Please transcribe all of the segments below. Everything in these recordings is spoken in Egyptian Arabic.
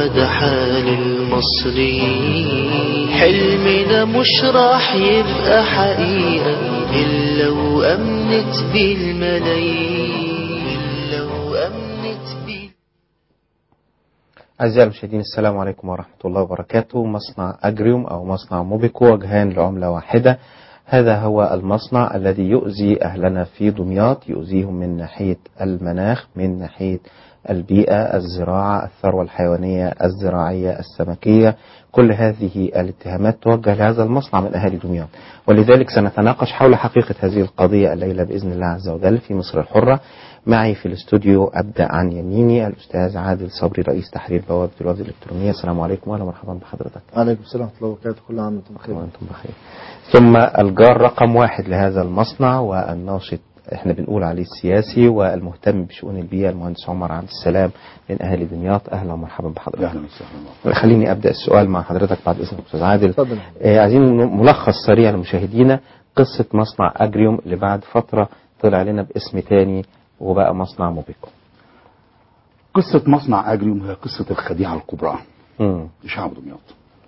ده حال المصريين حلمنا مش راح يبقى حقيقة إلا وأمنت بالملايين إلا وأمنت بال أعزائي المشاهدين السلام عليكم ورحمة الله وبركاته مصنع أجريوم أو مصنع موبيكو وجهان لعملة واحدة هذا هو المصنع الذي يؤذي أهلنا في دمياط يؤذيهم من ناحية المناخ من ناحية البيئة الزراعة الثروة الحيوانية الزراعية السمكية كل هذه الاتهامات توجه لهذا المصنع من أهالي دمياط ولذلك سنتناقش حول حقيقة هذه القضية الليلة بإذن الله عز وجل في مصر الحرة معي في الاستوديو أبدأ عن يميني الأستاذ عادل صبري رئيس تحرير بوابة الوفد الإلكترونية السلام عليكم وأهلا ومرحبا بحضرتك عليكم السلام ورحمة الله وبركاته كل عام وانتم بخير وأنتم بخير ثم الجار رقم واحد لهذا المصنع والناشط احنا بنقول عليه السياسي والمهتم بشؤون البيئة المهندس عمر عبد السلام من أهالي دمياط أهلا ومرحبا بحضرتك اهلا وسهلا خليني أبدأ السؤال مع حضرتك بعد إذنك أستاذ عادل اتفضل. آه عايزين ملخص سريع لمشاهدينا قصة مصنع أجريوم اللي بعد فترة طلع لنا باسم تاني وبقى مصنع موبيكو قصة مصنع أجريوم هي قصة الخديعة الكبرى مم. لشعب دمياط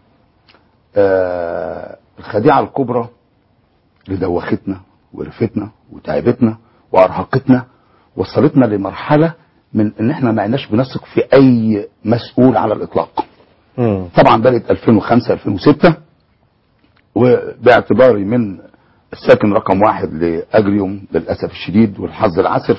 آه الخديعة الكبرى اللي دوختنا ورفتنا وتعبتنا وأرهقتنا وصلتنا لمرحلة من إن إحنا ما عدناش بنثق في أي مسؤول على الإطلاق مم. طبعا بدأت 2005 2006 وباعتباري من الساكن رقم واحد لأجريوم للأسف الشديد والحظ العسر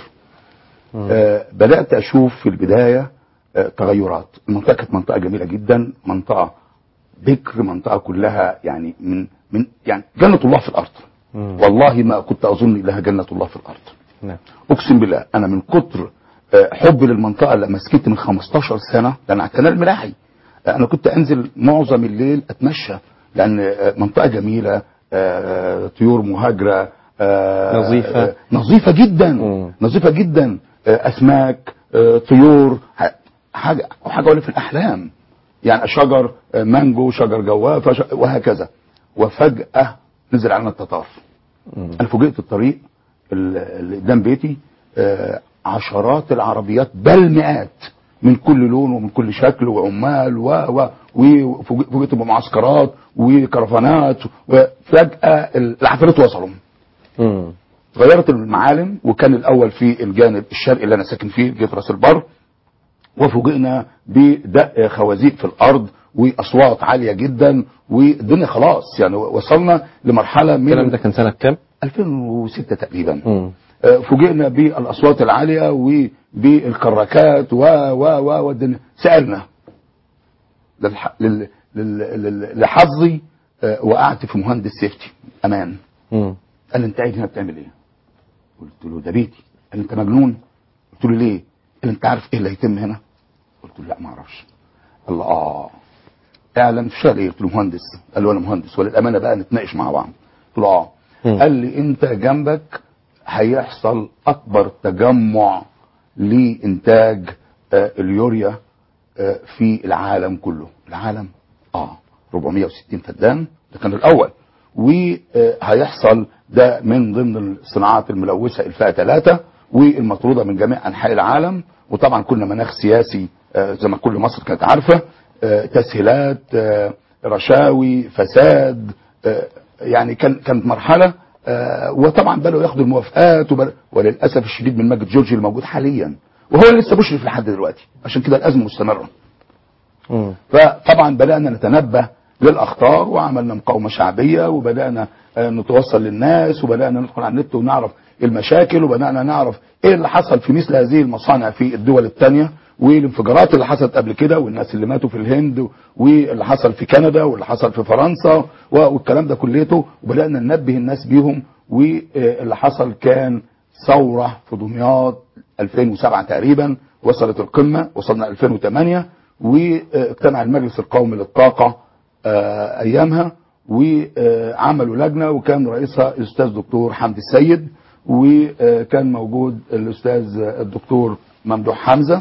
آه بدأت أشوف في البداية آه تغيرات المنطقة كانت منطقة جميلة جدا منطقة بكر منطقة كلها يعني من من يعني جنة الله في الأرض مم. والله ما كنت أظن لها جنة الله في الأرض نعم اقسم بالله انا من كتر آه، حبي للمنطقه لما سكنت من 15 سنه لان على الكنال الملاحي آه، انا كنت انزل معظم الليل اتمشى لان آه، منطقه جميله آه، طيور مهاجره آه، نظيفة. آه، نظيفه جدا مم. نظيفه جدا آه، اسماك آه، طيور ح- حاجه حاجه ولا في الاحلام يعني شجر آه، مانجو شجر جوافه ش- وهكذا وفجاه نزل علينا التتار مم. انا فوجئت الطريق ال- اللي قدام بيتي آه، عشرات العربيات بل مئات من كل لون ومن كل شكل وعمال و و وفوجئت بمعسكرات وكرفانات وفجأة العفاريت وصلوا مم. غيرت المعالم وكان الأول في الجانب الشرقي اللي أنا ساكن فيه جيت راس البر وفوجئنا بدق خوازيق في الأرض وأصوات عالية جدا والدنيا خلاص يعني وصلنا لمرحلة من الكلام ده كان سنة كام؟ 2006 تقريبا مم. آه، فوجئنا بالاصوات العاليه وبالكراكات و و و والدنيا سالنا للح... لل... لل... لل... لحظي آه، وقعت في مهندس سيفتي امان مم. قال لي انت قاعد هنا بتعمل ايه؟ قلت له ده بيتي قال لي انت مجنون؟ قلت له ليه؟ قال لي انت عارف ايه اللي هيتم هنا؟ قلت له لا ما اعرفش قال لي اه اعلن في شهر ايه؟ قلت له مهندس قال له انا مهندس وللامانه بقى نتناقش مع بعض قلت له اه مم. قال لي انت جنبك هيحصل اكبر تجمع لانتاج آه، اليوريا آه، في العالم كله العالم اه 460 فدان ده كان الاول وهيحصل ده من ضمن الصناعات الملوثه الفئه ثلاثه والمطروده من جميع انحاء العالم وطبعا كنا مناخ سياسي آه، زي ما كل مصر كانت عارفه آه، تسهيلات آه، رشاوي فساد آه، يعني كان كانت مرحله آه، وطبعا بداوا ياخدوا الموافقات وبل... وللاسف الشديد من ماجد جورجي الموجود حاليا وهو اللي لسه مشرف لحد دلوقتي عشان كده الازمه مستمره مم. فطبعا بدأنا نتنبه للأخطار وعملنا مقاومة شعبية وبدأنا آه، نتوصل للناس وبدأنا ندخل على النت ونعرف المشاكل وبدأنا نعرف ايه اللي حصل في مثل هذه المصانع في الدول التانية والانفجارات اللي حصلت قبل كده والناس اللي ماتوا في الهند واللي حصل في كندا واللي حصل في فرنسا والكلام ده كليته وبدأنا ننبه الناس بيهم واللي حصل كان ثورة في دمياط 2007 تقريبا وصلت القمة وصلنا 2008 واجتمع المجلس القومي للطاقة آه، أيامها وعملوا لجنة وكان رئيسها الأستاذ دكتور حمدي السيد وكان موجود الأستاذ الدكتور ممدوح حمزة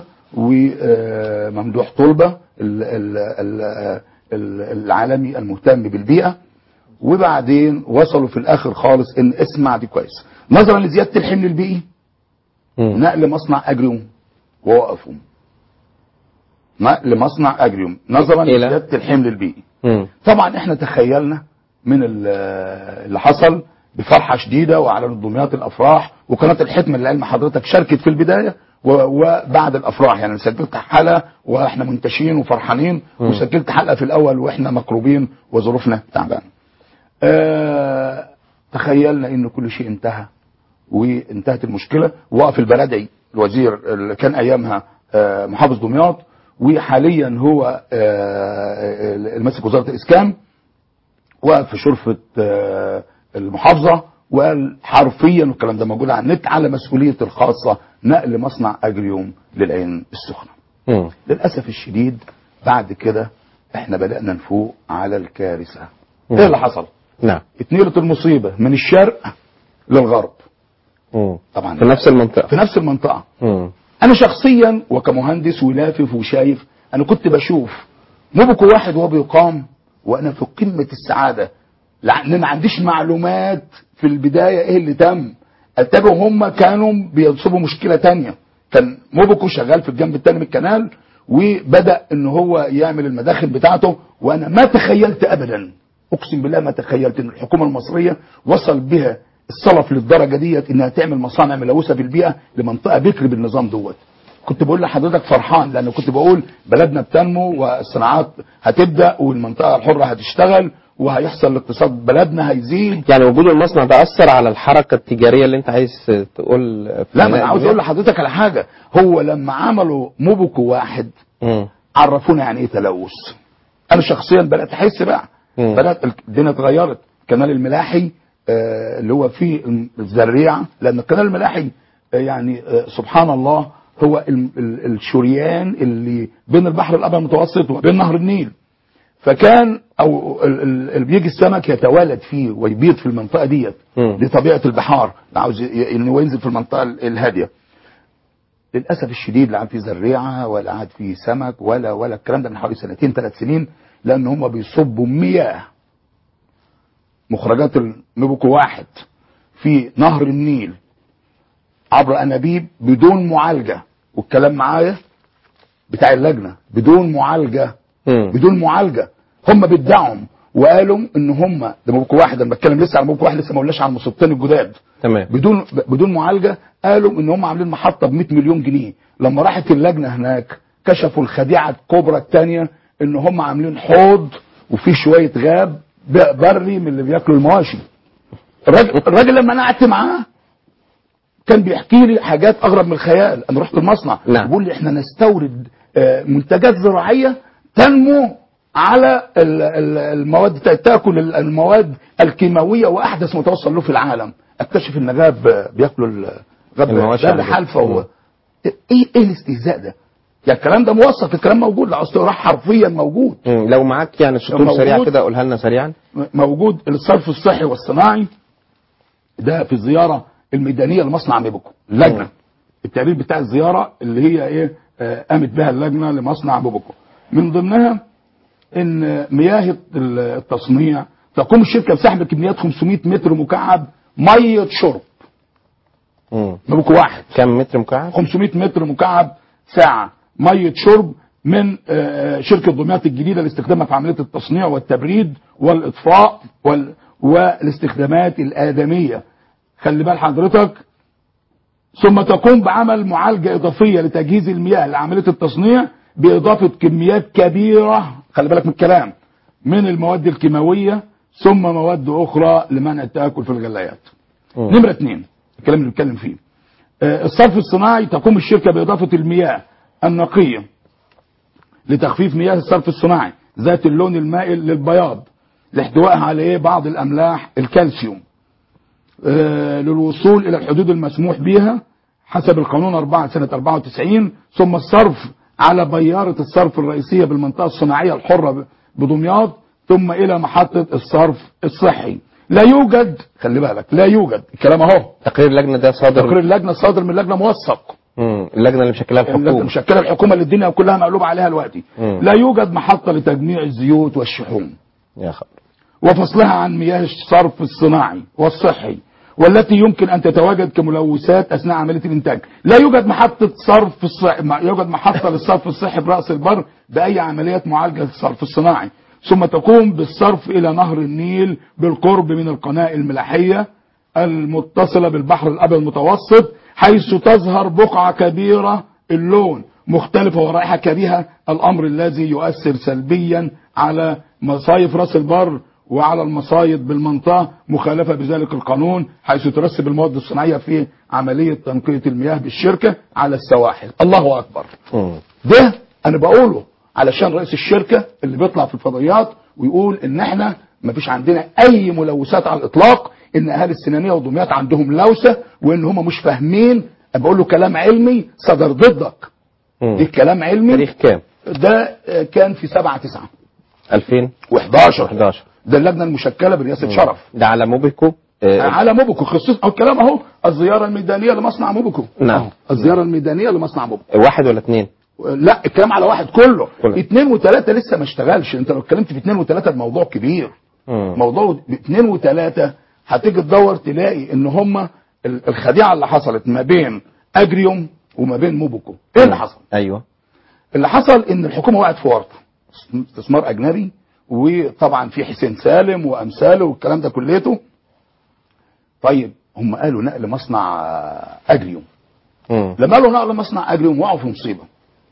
وممدوح طلبة ال- ال- ال- ال- العالمي المهتم بالبيئة وبعدين وصلوا في الآخر خالص إن اسمع دي كويس نظرا لزيادة الحمل البيئي مم. نقل مصنع أجريوم ووقفوا نقل مصنع اجريوم نظرا إلى؟ لزياده الحمل البيئي مم. طبعا احنا تخيلنا من ال- اللي حصل بفرحه شديده واعلنوا دمياط الافراح وقناه الحكمه اللي علم حضرتك شاركت في البدايه و- وبعد الافراح يعني سجلت حلقه واحنا منتشين وفرحانين وسجلت حلقه في الاول واحنا مكروبين وظروفنا تعبانه. آه تخيلنا ان كل شيء انتهى وانتهت المشكله وقف البلدعي الوزير اللي كان ايامها آه، محافظ دمياط وحاليا هو آه، اللي ماسك وزاره الاسكان وقف في شرفه آه، المحافظه وقال حرفيا والكلام ده موجود على النت على مسؤوليته الخاصه نقل مصنع اجريوم للعين السخنه. مم. للاسف الشديد بعد كده احنا بدانا نفوق على الكارثه. مم. ايه اللي حصل؟ نعم اتنقلت المصيبه من الشرق للغرب مم. طبعا في نفس المنطقة في نفس المنطقه مم. انا شخصيا وكمهندس ولافف وشايف انا كنت بشوف موبكو واحد وهو بيقام وانا في قمه السعاده لان ما عنديش معلومات في البدايه ايه اللي تم اتابع هم كانوا بينصبوا مشكله تانية كان موبكو شغال في الجنب التاني من الكنال وبدا ان هو يعمل المداخل بتاعته وانا ما تخيلت ابدا اقسم بالله ما تخيلت ان الحكومه المصريه وصل بها الصلف للدرجه ديت انها تعمل مصانع ملوثه بالبيئه لمنطقه بكر بالنظام دوت كنت بقول لحضرتك فرحان لان كنت بقول بلدنا بتنمو والصناعات هتبدا والمنطقه الحره هتشتغل وهيحصل الاقتصاد بلدنا هيزيد يعني وجود المصنع ده أثر على الحركة التجارية اللي أنت عايز تقول في لا ما بناء انا عاوز البيئة؟ اقول لحضرتك على حاجه هو لما عملوا موبكو واحد مم. عرفونا يعني ايه تلوث انا شخصيا بدات احس بقى مم. بدات الدنيا اتغيرت الكنال الملاحي آه، اللي هو فيه الزريعه لان الكنال الملاحي آه، يعني آه، سبحان الله هو ال- ال- الشريان اللي بين البحر الابيض المتوسط وبين نهر النيل فكان او ال- ال- اللي بيجي السمك يتوالد فيه ويبيض في المنطقه ديت مم. دي طبيعه البحار عاوز ي- انه ينزل في المنطقه ال- الهاديه للاسف الشديد لا عاد في زريعه ولا عاد في سمك ولا ولا الكلام ده من حوالي سنتين ثلاث سنين لان هم بيصبوا مياه مخرجات النبوكو واحد في نهر النيل عبر انابيب بدون معالجه والكلام معايا بتاع اللجنه بدون معالجه مم. بدون معالجه هم بيدعوا وقالوا ان هم ده موبكو واحد انا بتكلم لسه عن موبكو واحد لسه ما قلناش عن المصيبتين الجداد تمام بدون بدون معالجه قالوا ان هم عاملين محطه ب 100 مليون جنيه لما راحت اللجنه هناك كشفوا الخديعه الكبرى الثانيه ان هم عاملين حوض وفيه شويه غاب ب- بري من اللي بياكلوا المواشي الراجل, الراجل لما انا قعدت معاه كان بيحكي لي حاجات اغرب من الخيال انا رحت المصنع نعم. بيقول لي احنا نستورد آه، منتجات زراعيه تنمو على ال- ال- المواد تاكل ال- المواد الكيماويه واحدث متوصل له في العالم اكتشف ان غاب بياكلوا ال- غاب المواشي غاب عندهم. حلفه مم. و... ايه ايه الاستهزاء ده؟ يعني الكلام ده موثق الكلام موجود لو عاوز تقراه حرفيا موجود مم. لو معاك يعني سطور موجود. سريعة كده قولها لنا سريعا موجود الصرف الصحي والصناعي ده في الزياره الميدانيه لمصنع ميبوكو اللجنه مم. التقرير بتاع الزياره اللي هي ايه آه، قامت بها اللجنه لمصنع ميبوكو من ضمنها ان مياه التصنيع تقوم الشركه بسحب كميات 500 متر مكعب ميه شرب مم. ميبوكو واحد كم متر مكعب 500 متر مكعب ساعة مية شرب من آه، شركة دمياط الجديدة لاستخدامها في عملية التصنيع والتبريد والإطفاء وال... والاستخدامات الآدمية خلي بال حضرتك ثم تقوم بعمل معالجة إضافية لتجهيز المياه لعملية التصنيع بإضافة كميات كبيرة خلي بالك من الكلام من المواد الكيماوية ثم مواد أخرى لمنع التآكل في الغلايات مم. نمرة اثنين الكلام اللي بنتكلم فيه آه، الصرف الصناعي تقوم الشركة بإضافة المياه النقية لتخفيف مياه الصرف الصناعي ذات اللون المائل للبياض لاحتوائها على ايه بعض الاملاح الكالسيوم آه، للوصول الى الحدود المسموح بها حسب القانون 4 سنة 94 ثم الصرف على بيارة الصرف الرئيسية بالمنطقة الصناعية الحرة ب- بدمياط ثم الى محطة الصرف الصحي لا يوجد خلي بالك لا يوجد الكلام اهو تقرير اللجنة ده تقرير صادر اللجنه صادر من اللجنه موثق مم. اللجنة اللي مشكلها اللجنه الحكومة مشكله الحكومه اللي الدنيا كلها مقلوبه عليها دلوقتي مم. لا يوجد محطه لتجميع الزيوت والشحوم يا خبر وفصلها عن مياه الصرف الصناعي والصحي والتي يمكن أن تتواجد كملوثات أثناء عملية الإنتاج لا يوجد محطة صرف الصحي ما يوجد محطة للصرف الصحي برأس البر بأي عمليات معالجة الصرف الصناعي ثم تقوم بالصرف إلى نهر النيل بالقرب من القناة الملاحية المتصلة بالبحر الأبيض المتوسط حيث تظهر بقعة كبيرة اللون مختلفة ورائحة كريهة الأمر الذي يؤثر سلبيا على مصايف راس البر وعلى المصايد بالمنطقة مخالفة بذلك القانون حيث ترسب المواد الصناعية في عملية تنقية المياه بالشركة على السواحل الله أكبر مم. ده انا بقوله علشان رئيس الشركه اللي بيطلع في الفضائيات ويقول ان احنا ما فيش عندنا اي ملوثات على الاطلاق ان اهالي السنانيه ودمياط عندهم لوثه وان هم مش فاهمين بقول له كلام علمي صدر ضدك مم. دي كلام علمي تاريخ كام؟ ده آه، كان في 7 9 2011 و11 ده اللجنه المشكله برئاسه شرف ده على موبيكو آه، على موبكو خصوص او الكلام اهو الزياره الميدانيه لمصنع موبكو نعم. أهو، الزياره الميدانيه لمصنع موبكو واحد ولا اثنين؟ لا الكلام على واحد كله كله. اثنين وثلاثة لسه ما اشتغلش انت لو اتكلمت في اثنين وثلاثة الموضوع كبير مم. موضوع اثنين وثلاثة هتيجي تدور تلاقي ان هما ال- الخديعة اللي حصلت ما بين اجريوم وما بين موبوكو ايه اللي حصل ايوه اللي حصل ان الحكومة وقعت في ورطة استثمار اجنبي وطبعا في حسين سالم وامثاله والكلام ده كليته طيب هم قالوا نقل مصنع آه، اجريوم مم. لما قالوا نقل مصنع اجريوم وقعوا في مصيبه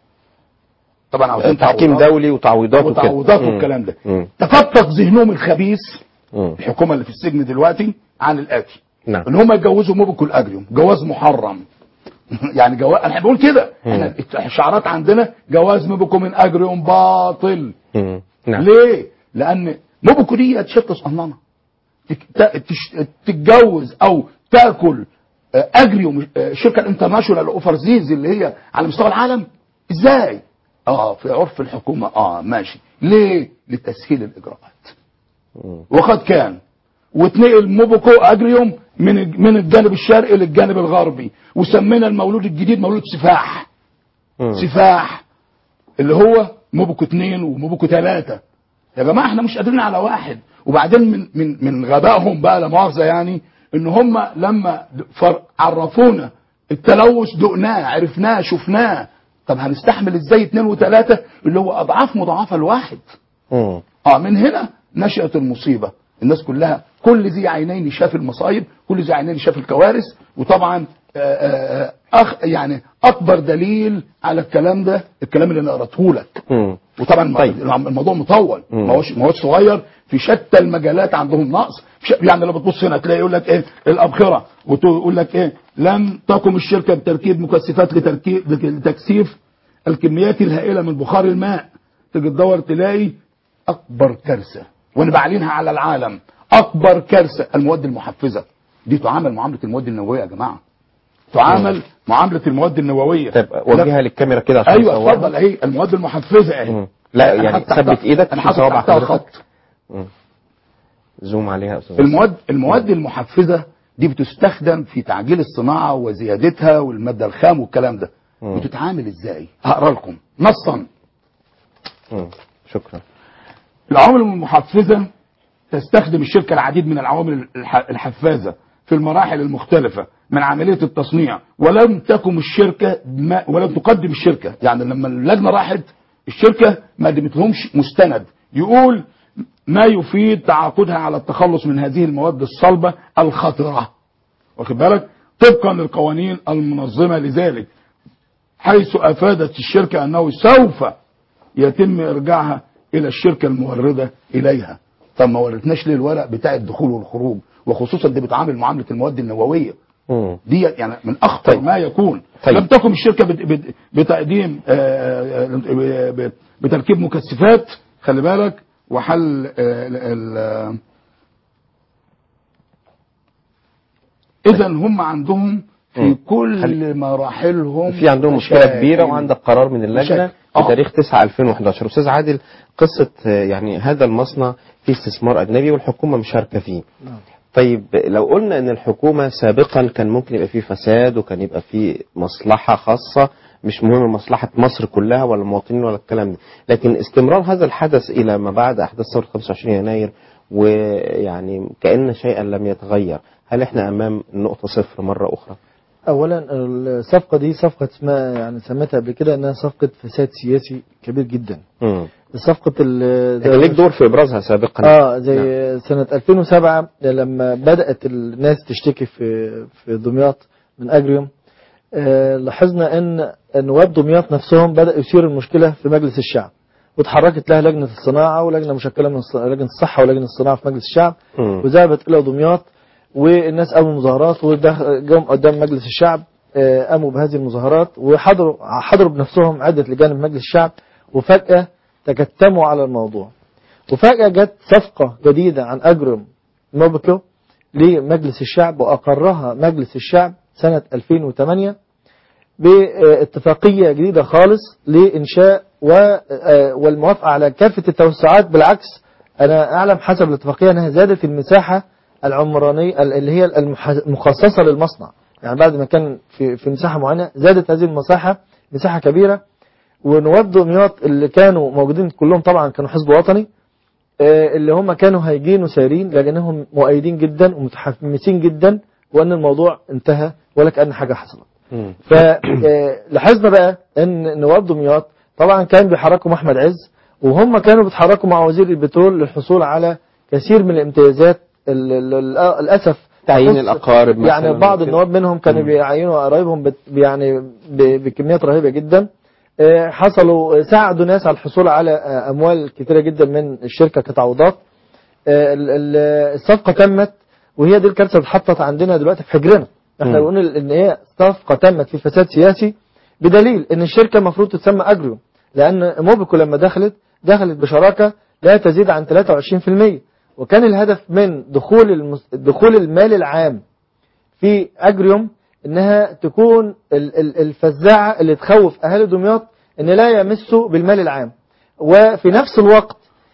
طبعا عاوزين تحكيم تعويضات دولي وتعويضات وكده وتعويضات مم. والكلام ده مم. تفتق ذهنهم الخبيث مم. الحكومه اللي في السجن دلوقتي عن الاتي نعم ان هم يتجوزوا موبكو الاجريوم جواز محرم يعني جواز انا بقول كده احنا الشعارات عندنا جواز موبكو من اجريوم باطل مم. نعم ليه؟ لان موبكو دي شركه صنانه تك- ت- تش- تتجوز او تاكل آه، اجريوم آه، الشركه الانترناشونال اوفرزيز اللي هي على مستوى العالم ازاي؟ اه في عرف الحكومه اه ماشي ليه؟ لتسهيل الاجراءات مم. وقد كان واتنقل موبوكو اجريوم من من الجانب الشرقي للجانب الغربي وسمينا المولود الجديد مولود سفاح مم. سفاح اللي هو موبوكو اتنين وموبوكو تلاتة يا جماعة احنا مش قادرين على واحد وبعدين من من من غبائهم بقى لا مؤاخذة يعني ان هم لما فر- عرفونا التلوث دقناه عرفناه شفناه طب هنستحمل ازاي اتنين وتلاتة اللي هو اضعاف مضاعفة الواحد مم. اه من هنا نشأت المصيبة الناس كلها كل ذي عينين شاف المصايب كل ذي عينين شاف الكوارث وطبعا آه، آه، أخ يعني اكبر دليل على الكلام ده الكلام اللي انا قرأته لك مم. وطبعا طيب. الموضوع مطول مم. ما هوش ما هوش صغير في شتى المجالات عندهم نقص ش- يعني لما تبص هنا تلاقي يقول لك ايه الابخره وتقول لك ايه لم تقم الشركه بتركيب مكثفات لتركيب لتكثيف الكميات الهائله من بخار الماء تيجي تدور تلاقي اكبر كارثه وانا بعلنها على العالم اكبر كارثه المواد المحفزه دي تعامل معامله المواد النوويه يا جماعه تعامل معامله المواد النوويه طب وجهها للكاميرا كده عشان ايوه نصورها. اتفضل اهي المواد المحفزه اهي مم. لا أنا يعني حاطط تحتها- ثبت ايدك انا في حاطط صوابع تحتها حضرتك خط زوم عليها يا استاذ المواد المواد المحفزه دي بتستخدم في تعجيل الصناعه وزيادتها والماده الخام والكلام ده مم. بتتعامل ازاي هقرا لكم نصا مم. شكرا العوامل المحفزه تستخدم الشركه العديد من العوامل الح- الحفازه في المراحل المختلفه من عمليه التصنيع ولم تقم الشركه ما ولم تقدم الشركه يعني لما اللجنه راحت الشركه ما قدمتلهمش مستند يقول ما يفيد تعاقدها على التخلص من هذه المواد الصلبه الخطره واخد بالك طبقا للقوانين المنظمه لذلك حيث افادت الشركه انه سوف يتم ارجاعها الى الشركه المورده اليها طب ما ورتناش ليه الورق بتاع الدخول والخروج وخصوصا دي بتعامل معامله المواد النوويه مم. دي يعني من اخطر طيب. ما يكون طيب. لم تقم الشركه بت- بت- بتقديم آه، آه، ب- بتركيب مكثفات خلي بالك وحل اذا هم عندهم في مم. كل مراحلهم في عندهم مشكله مشاكل. كبيره وعندك قرار من اللجنه مشاكل. آه. بتاريخ 9 2011 استاذ عادل قصه آه، يعني هذا المصنع فيه استثمار اجنبي والحكومه مشاركه فيه طيب لو قلنا ان الحكومه سابقا كان ممكن يبقى فيه فساد وكان يبقى فيه مصلحه خاصه مش مهم مصلحه مصر كلها ولا المواطنين ولا الكلام ده لكن استمرار هذا الحدث الى ما بعد احداث ثوره 25 يناير ويعني كان شيئا لم يتغير هل احنا امام نقطة صفر مرة اخرى اولا الصفقه دي صفقه اسمها يعني سميتها قبل كده انها صفقه فساد سياسي كبير جدا مم. صفقه ال كان ليك دور في ابرازها سابقا اه زي سنة 2007 لما بدأت الناس تشتكي في في دمياط من اجريوم آه لاحظنا ان نواب دمياط نفسهم بدأ يثير المشكلة في مجلس الشعب وتحركت لها لجنة الصناعة ولجنة مشكلة من الص- لجنة الصحة ولجنة الصناعة في مجلس الشعب مم. وذهبت إلى دمياط والناس قاموا مظاهرات وجم قدام مجلس الشعب آه، قاموا بهذه المظاهرات وحضروا حضروا بنفسهم عدة لجان من مجلس الشعب وفجأة تكتموا على الموضوع وفجأة جت صفقة جديدة عن أجرم موبيكو لمجلس الشعب وأقرها مجلس الشعب سنة 2008 باتفاقية جديدة خالص لإنشاء و- آه، والموافقة على كافة التوسعات بالعكس أنا أعلم حسب الاتفاقية أنها زادت المساحة العمرانية اللي هي المح- المخصصة للمصنع يعني بعد ما كان في في مساحة معينة زادت هذه المساحة مساحة كبيرة ونواب دمياط اللي كانوا موجودين كلهم طبعا كانوا حزب وطني آه، اللي هم كانوا هيجين وسايرين لكنهم مؤيدين جدا ومتحمسين جدا وان الموضوع انتهى ولا كأن حاجة حصلت مم. فلاحظنا بقى ان نواب دمياط طبعا كان بيحركوا احمد عز وهم كانوا بيتحركوا مع وزير البترول للحصول على كثير من الامتيازات ال- ال- ال- للاسف تعيين تخص- الأقارب مثلاً يعني بعض وكده. النواب منهم كانوا مم. بيعينوا قرايبهم بت- يعني ب- بكميات رهيبه جدا آه، حصلوا ساعدوا ناس على الحصول على آه، اموال كثيره جدا من الشركه كتعويضات آه، ال- ال- الصفقه تمت وهي دي الكارثه اللي اتحطت عندنا دلوقتي في حجرنا احنا مم. بنقول ان هي صفقه تمت في فساد سياسي بدليل ان الشركه المفروض تتسمى اجريو لان موبيكو لما دخلت دخلت بشراكه لا تزيد عن 23% وكان الهدف من دخول المس... دخول المال العام في اجريوم انها تكون ال- ال- الفزاعه اللي تخوف اهالي دمياط ان لا يمسوا بالمال العام وفي نفس الوقت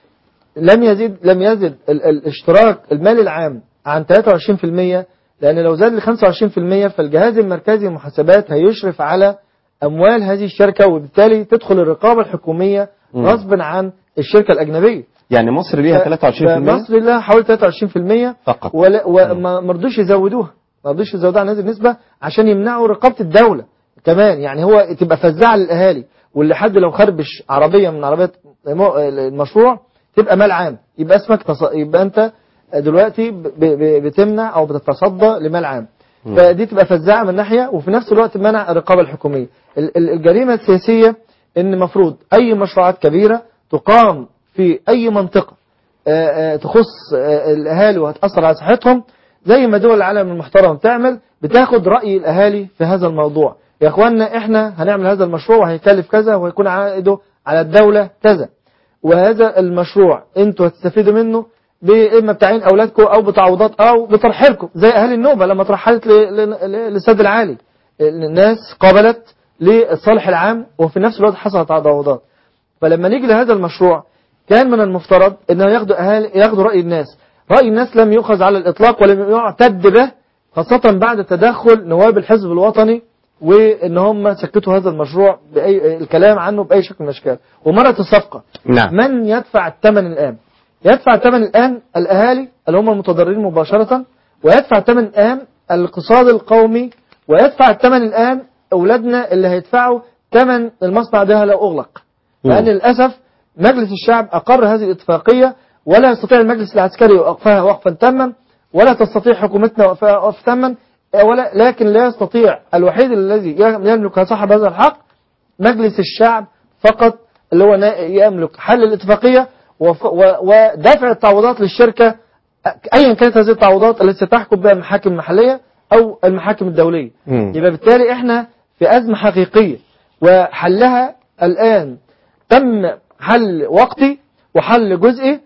لم يزيد لم يزد ال- ال- الاشتراك المالي العام عن 23% لان لو زاد ل 25% فالجهاز المركزي للمحاسبات هيشرف على اموال هذه الشركه وبالتالي تدخل الرقابه الحكوميه مم. غصبا عن الشركه الاجنبيه يعني مصر ليها 23% مصر لها حوالي 23% فقط ولا وما ما رضوش يزودوها ما رضوش يزودوها عن هذه النسبة عشان يمنعوا رقابة الدولة كمان يعني هو تبقى فزاعة للأهالي واللي حد لو خربش عربية من عربيات مو- المشروع تبقى مال عام يبقى اسمك تص... يبقى أنت دلوقتي ب... ب... بتمنع أو بتتصدى لمال عام مم. فدي تبقى فزاعة من ناحية وفي نفس الوقت منع الرقابة الحكومية ال- ال- الجريمة السياسية ان المفروض اي مشروعات كبيرة تقام في اي منطقة آه، آه، تخص آه، الاهالي وهتأثر على صحتهم زي ما دول العالم المحترمة بتعمل بتاخد رأي الاهالي في هذا الموضوع يا اخوانا احنا هنعمل هذا المشروع وهيكلف كذا وهيكون عائده على الدولة كذا وهذا المشروع انتوا هتستفيدوا منه باما بتعيين اولادكم او بتعويضات او بترحيلكم زي اهالي النوبه لما ترحلت ل- ل- ل- للسد العالي الناس قابلت للصالح العام وفي نفس الوقت حصلت تعويضات فلما نيجي لهذا المشروع كان من المفترض انه ياخدوا اهالي ياخدوا راي الناس راي الناس لم يؤخذ على الاطلاق ولم يعتد به خاصه بعد تدخل نواب الحزب الوطني وان هم سكتوا هذا المشروع باي الكلام عنه باي شكل من الاشكال ومرت الصفقه نعم من يدفع الثمن الآن يدفع الثمن الآن الأهالي اللي هم المتضررين مباشرة ويدفع الثمن الآن الاقتصاد القومي ويدفع الثمن الآن أولادنا اللي هيدفعوا ثمن المصنع ده لو أغلق مم. لأن للأسف مجلس الشعب أقر هذه الاتفاقية ولا يستطيع المجلس العسكري وقفها وقفا تاما ولا تستطيع حكومتنا وقفها وقفا تاما ولا لكن لا يستطيع الوحيد الذي يملك صاحب هذا الحق مجلس الشعب فقط اللي هو نا- يملك حل الاتفاقية وف- و- ودفع التعويضات للشركة أيا كانت هذه التعويضات التي تحكم بها المحاكم المحلية أو المحاكم الدولية مم. يبقى بالتالي احنا في أزمة حقيقية وحلها الآن تم حل وقتي وحل جزئي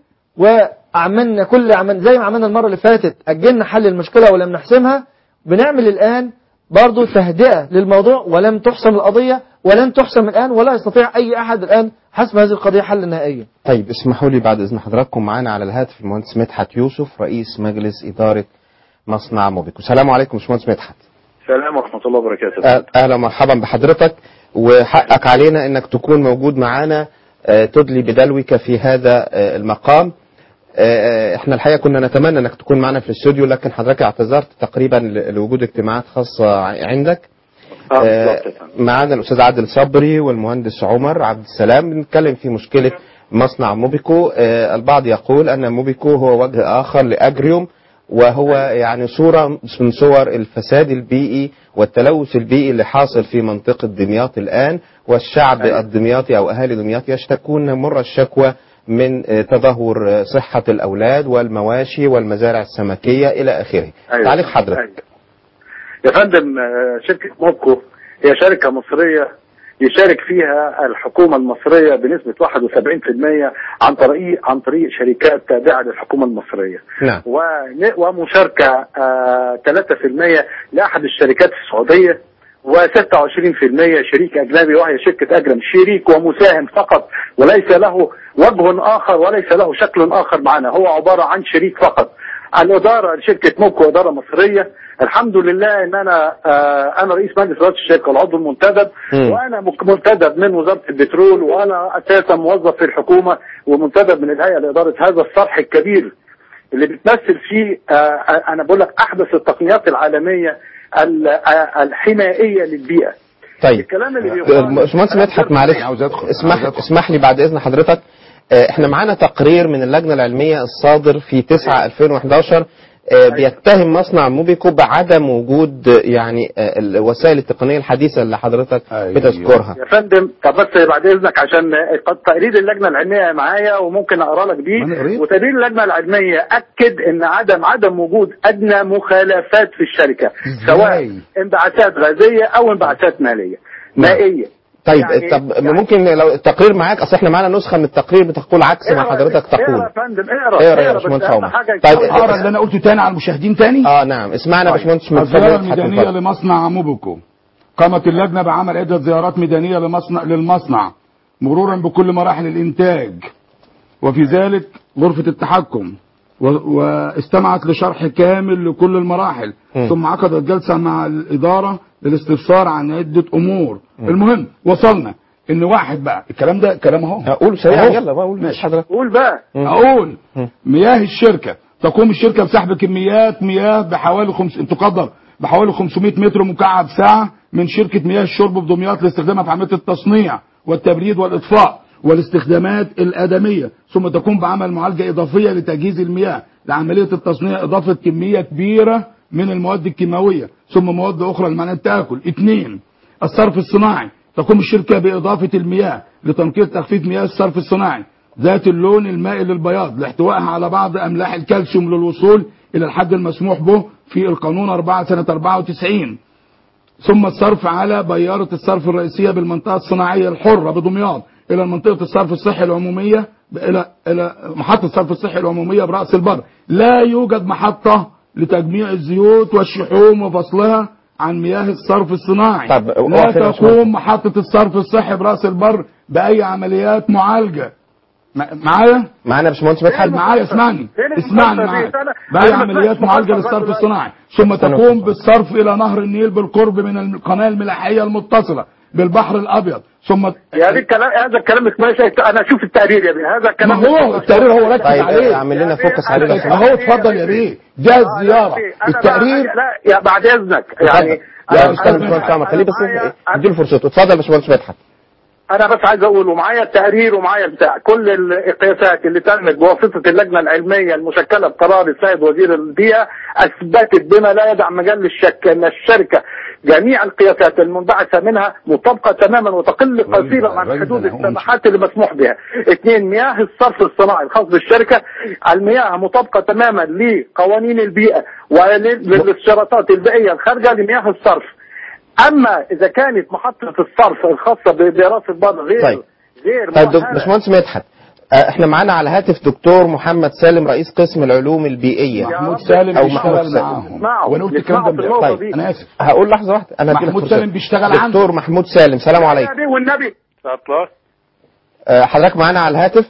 وعملنا كل عمل زي ما عملنا المرة اللي فاتت أجلنا حل المشكلة ولم نحسمها بنعمل الآن برضو تهدئة للموضوع ولم تحسم القضية ولن تحسم الآن ولا يستطيع أي أحد الآن حسم هذه القضية حل نهائيا طيب اسمحوا لي بعد اذن حضراتكم معانا على الهاتف المهندس مدحت يوسف رئيس مجلس اداره مصنع موبيكو السلام عليكم باشمهندس مدحت السلام ورحمة الله وبركاته أه- اهلا ومرحبا بحضرتك وحقك علينا انك تكون موجود معانا آه، تدلي بدلوك في هذا آه، المقام آه، احنا الحقيقه كنا نتمنى انك تكون معنا في الاستوديو لكن حضرتك اعتذرت تقريبا ل- لوجود اجتماعات خاصه ع- عندك اه آه، بالظبط يا فندم. معانا الاستاذ عادل صبري والمهندس عمر عبد السلام بنتكلم في مشكله مصنع موبيكو آه، البعض يقول ان موبيكو هو وجه اخر لاجريوم وهو يعني صورة من صور الفساد البيئي والتلوث البيئي اللي حاصل في منطقة دمياط الآن والشعب أيوة. الدمياطي أو أهالي دمياط يشتكون مر الشكوى من آه، تدهور آه، صحة الأولاد والمواشي والمزارع السمكية إلى آخره أيوة. تعليق حضرتك أيوة. يا فندم آه، شركة موبكو هي شركة مصرية يشارك فيها الحكومة المصرية بنسبة 71% عن طريق عن طريق شركات تابعة للحكومة المصرية نعم ون- ومشاركة آه، 3% لأحد الشركات في السعودية و26% شريك أجنبي وهي شركة أجرم شريك ومساهم فقط وليس له وجه آخر وليس له شكل آخر معنا هو عبارة عن شريك فقط الإدارة شركة موكو إدارة مصرية الحمد لله إن أنا آه أنا رئيس مجلس إدارة الشركة والعضو المنتدب مم. وأنا مك- منتدب من وزارة البترول وأنا أساسا موظف في الحكومة ومنتدب من الهيئة لإدارة هذا الصرح الكبير اللي بتمثل فيه آه انا بقول لك احدث التقنيات العالميه ال- آه، الحمائيه للبيئه طيب الكلام اللي آه، بيقال باشمهندس مدحت معلش عاوز أدخل. اسمح عاوز أدخل. اسمح لي بعد إذن حضرتك آه، احنا معانا تقرير من اللجنة العلمية الصادر في 9 2011 آه، بيتهم مصنع موبيكو بعدم وجود آه، يعني آه، الوسائل التقنية الحديثة اللي حضرتك أيوة. بتذكرها يا فندم طب بس بعد اذنك عشان قد تقرير اللجنه العلميه معايا وممكن اقرا لك ما أنا بيه قريت. وتقرير اللجنه العلميه اكد ان عدم عدم وجود ادنى مخالفات في الشركه سواء انبعاثات غازيه او انبعاثات ماليه مائيه طيب يعني- طب يعني- ممكن لو التقرير معاك اصل احنا معانا نسخة من التقرير بتقول عكس ما اقرا- حضرتك اقرا تقول يا فندم اقرا اقرا يا بس باشمهندس أهم عمر. حاجة طيب، يكون- اقرا اللي انا قلته تاني على المشاهدين تاني اه نعم اسمعنا يا باشمهندس الزيارة مدحت الميدانية اتفضل. لمصنع موبوكو قامت اللجنة بعمل عدة زيارات ميدانية لمصنع للمصنع مرورا بكل مراحل الإنتاج وفي ذلك غرفة التحكم و- واستمعت لشرح كامل لكل المراحل م. ثم عقدت جلسة مع الإدارة للاستفسار عن عدة أمور المهم وصلنا إن واحد بقى الكلام ده كلام أهو قول سريعا أهو. يلا بقى قول ماشي. حضرتك قول بقى اقول مم. مياه الشركه تقوم الشركه بسحب كميات مياه بحوالي خمس... تقدر بحوالي 500 متر مكعب ساعه من شركه مياه الشرب بدمياط لاستخدامها في عمليه التصنيع والتبريد والاطفاء والاستخدامات الادميه ثم تقوم بعمل معالجه اضافيه لتجهيز المياه لعمليه التصنيع اضافه كميه كبيره من المواد الكيماويه ثم مواد اخرى لمعنى التاكل اثنين الصرف الصناعي تقوم الشركة بإضافة المياه لتنقية تخفيف مياه الصرف الصناعي ذات اللون المائل للبياض لاحتوائها على بعض أملاح الكالسيوم للوصول إلى الحد المسموح به في القانون 4 سنة 94 ثم الصرف على بيارة الصرف الرئيسية بالمنطقة الصناعية الحرة بدمياط إلى منطقة الصرف الصحي العمومية إلى إلى محطة الصرف الصحي العمومية برأس البر لا يوجد محطة لتجميع الزيوت والشحوم وفصلها عن مياه الصرف الصناعي طب، لا اقف هنا يا تقوم محطة الصرف الصحي برأس البر بأي عمليات معالجة م- معايا معانا يا باشمهندس مدحت معايا اسمعني فين اسمعني المخالفة دي؟ معايا أنا- بأي أنا ما عمليات سمعتش معالجة مخالفة للصرف دلوقتي. الصناعي ثم استنى تقوم بس. بالصرف إلى نهر النيل بالقرب من القناة الملاحية المتصلة بالبحر الأبيض ثم يعني الكلام هذا الكلام مش ماشي انا اشوف التقرير يا بيه هذا ما الكلام هو التقرير هو ركز طيب عليه اعمل لنا فوكس عليه لو سمحت اهو اتفضل يا بيه ده الزيارة التقرير لا يا بعد اذنك يعني لا أنا- استنى أنا- باشمهندس عمر خليه بس معايا- اديله فرصته اتفضل يا باشمهندس مدحت انا بس عايز اقول ومعايا التقرير ومعايا بتاع كل القياسات اللي تمت بواسطه اللجنه العلميه المشكله بقرار السيد وزير البيئه اثبتت بما لا يدع مجال للشك ان الشركه جميع القياسات المنبعثه منها مطابقه تماما وتقل قصيرا عن الراجل حدود ده أنا هو السماحات اللي مسموح بها. اثنين مياه الصرف الصناعي الخاص بالشركه المياه مطابقه تماما لقوانين البيئه وللاشتراطات البيئيه الخارجه لمياه الصرف. اما اذا كانت محطه الصرف الخاصه ب- براس البر غير طيب. غير طيب دك- مؤهلة. باشمهندس مدحت آه، احنا معانا على هاتف دكتور محمد سالم رئيس قسم العلوم البيئية محمود رب. سالم أو بيشتغل محمود سالم. معاهم اسمعوا، وانا قلت الكلام اسمعوا ده في امبارح. النقطة طيب دي. انا اسف هقول لحظة واحدة انا هديلك محمود فرصة. سالم بيشتغل عنده. دكتور محمود سالم سلام عليكم النبي والنبي اطلع آه، حضرتك معانا على الهاتف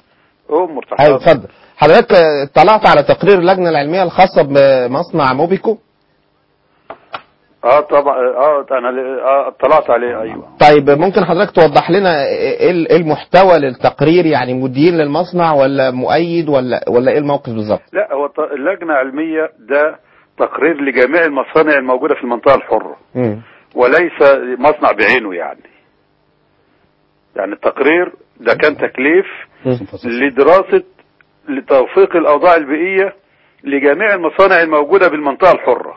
امر ايوه تحت اتفضل حضرتك آه، اطلعت على تقرير اللجنة العلمية الخاصة بمصنع موبيكو اه طبعا اه انا ل- اه اطلعت عليه ايوه طيب ممكن حضرتك توضح لنا ايه ال- إيه المحتوى للتقرير يعني مدير للمصنع ولا مؤيد ولا ولا ايه الموقف بالظبط لا هو ط- اللجنه علميه ده تقرير لجميع المصانع الموجوده في المنطقه الحره مم. وليس مصنع بعينه يعني يعني التقرير ده كان تكليف لدراسة لتوفيق الأوضاع البيئية لجميع المصانع الموجودة بالمنطقة الحرة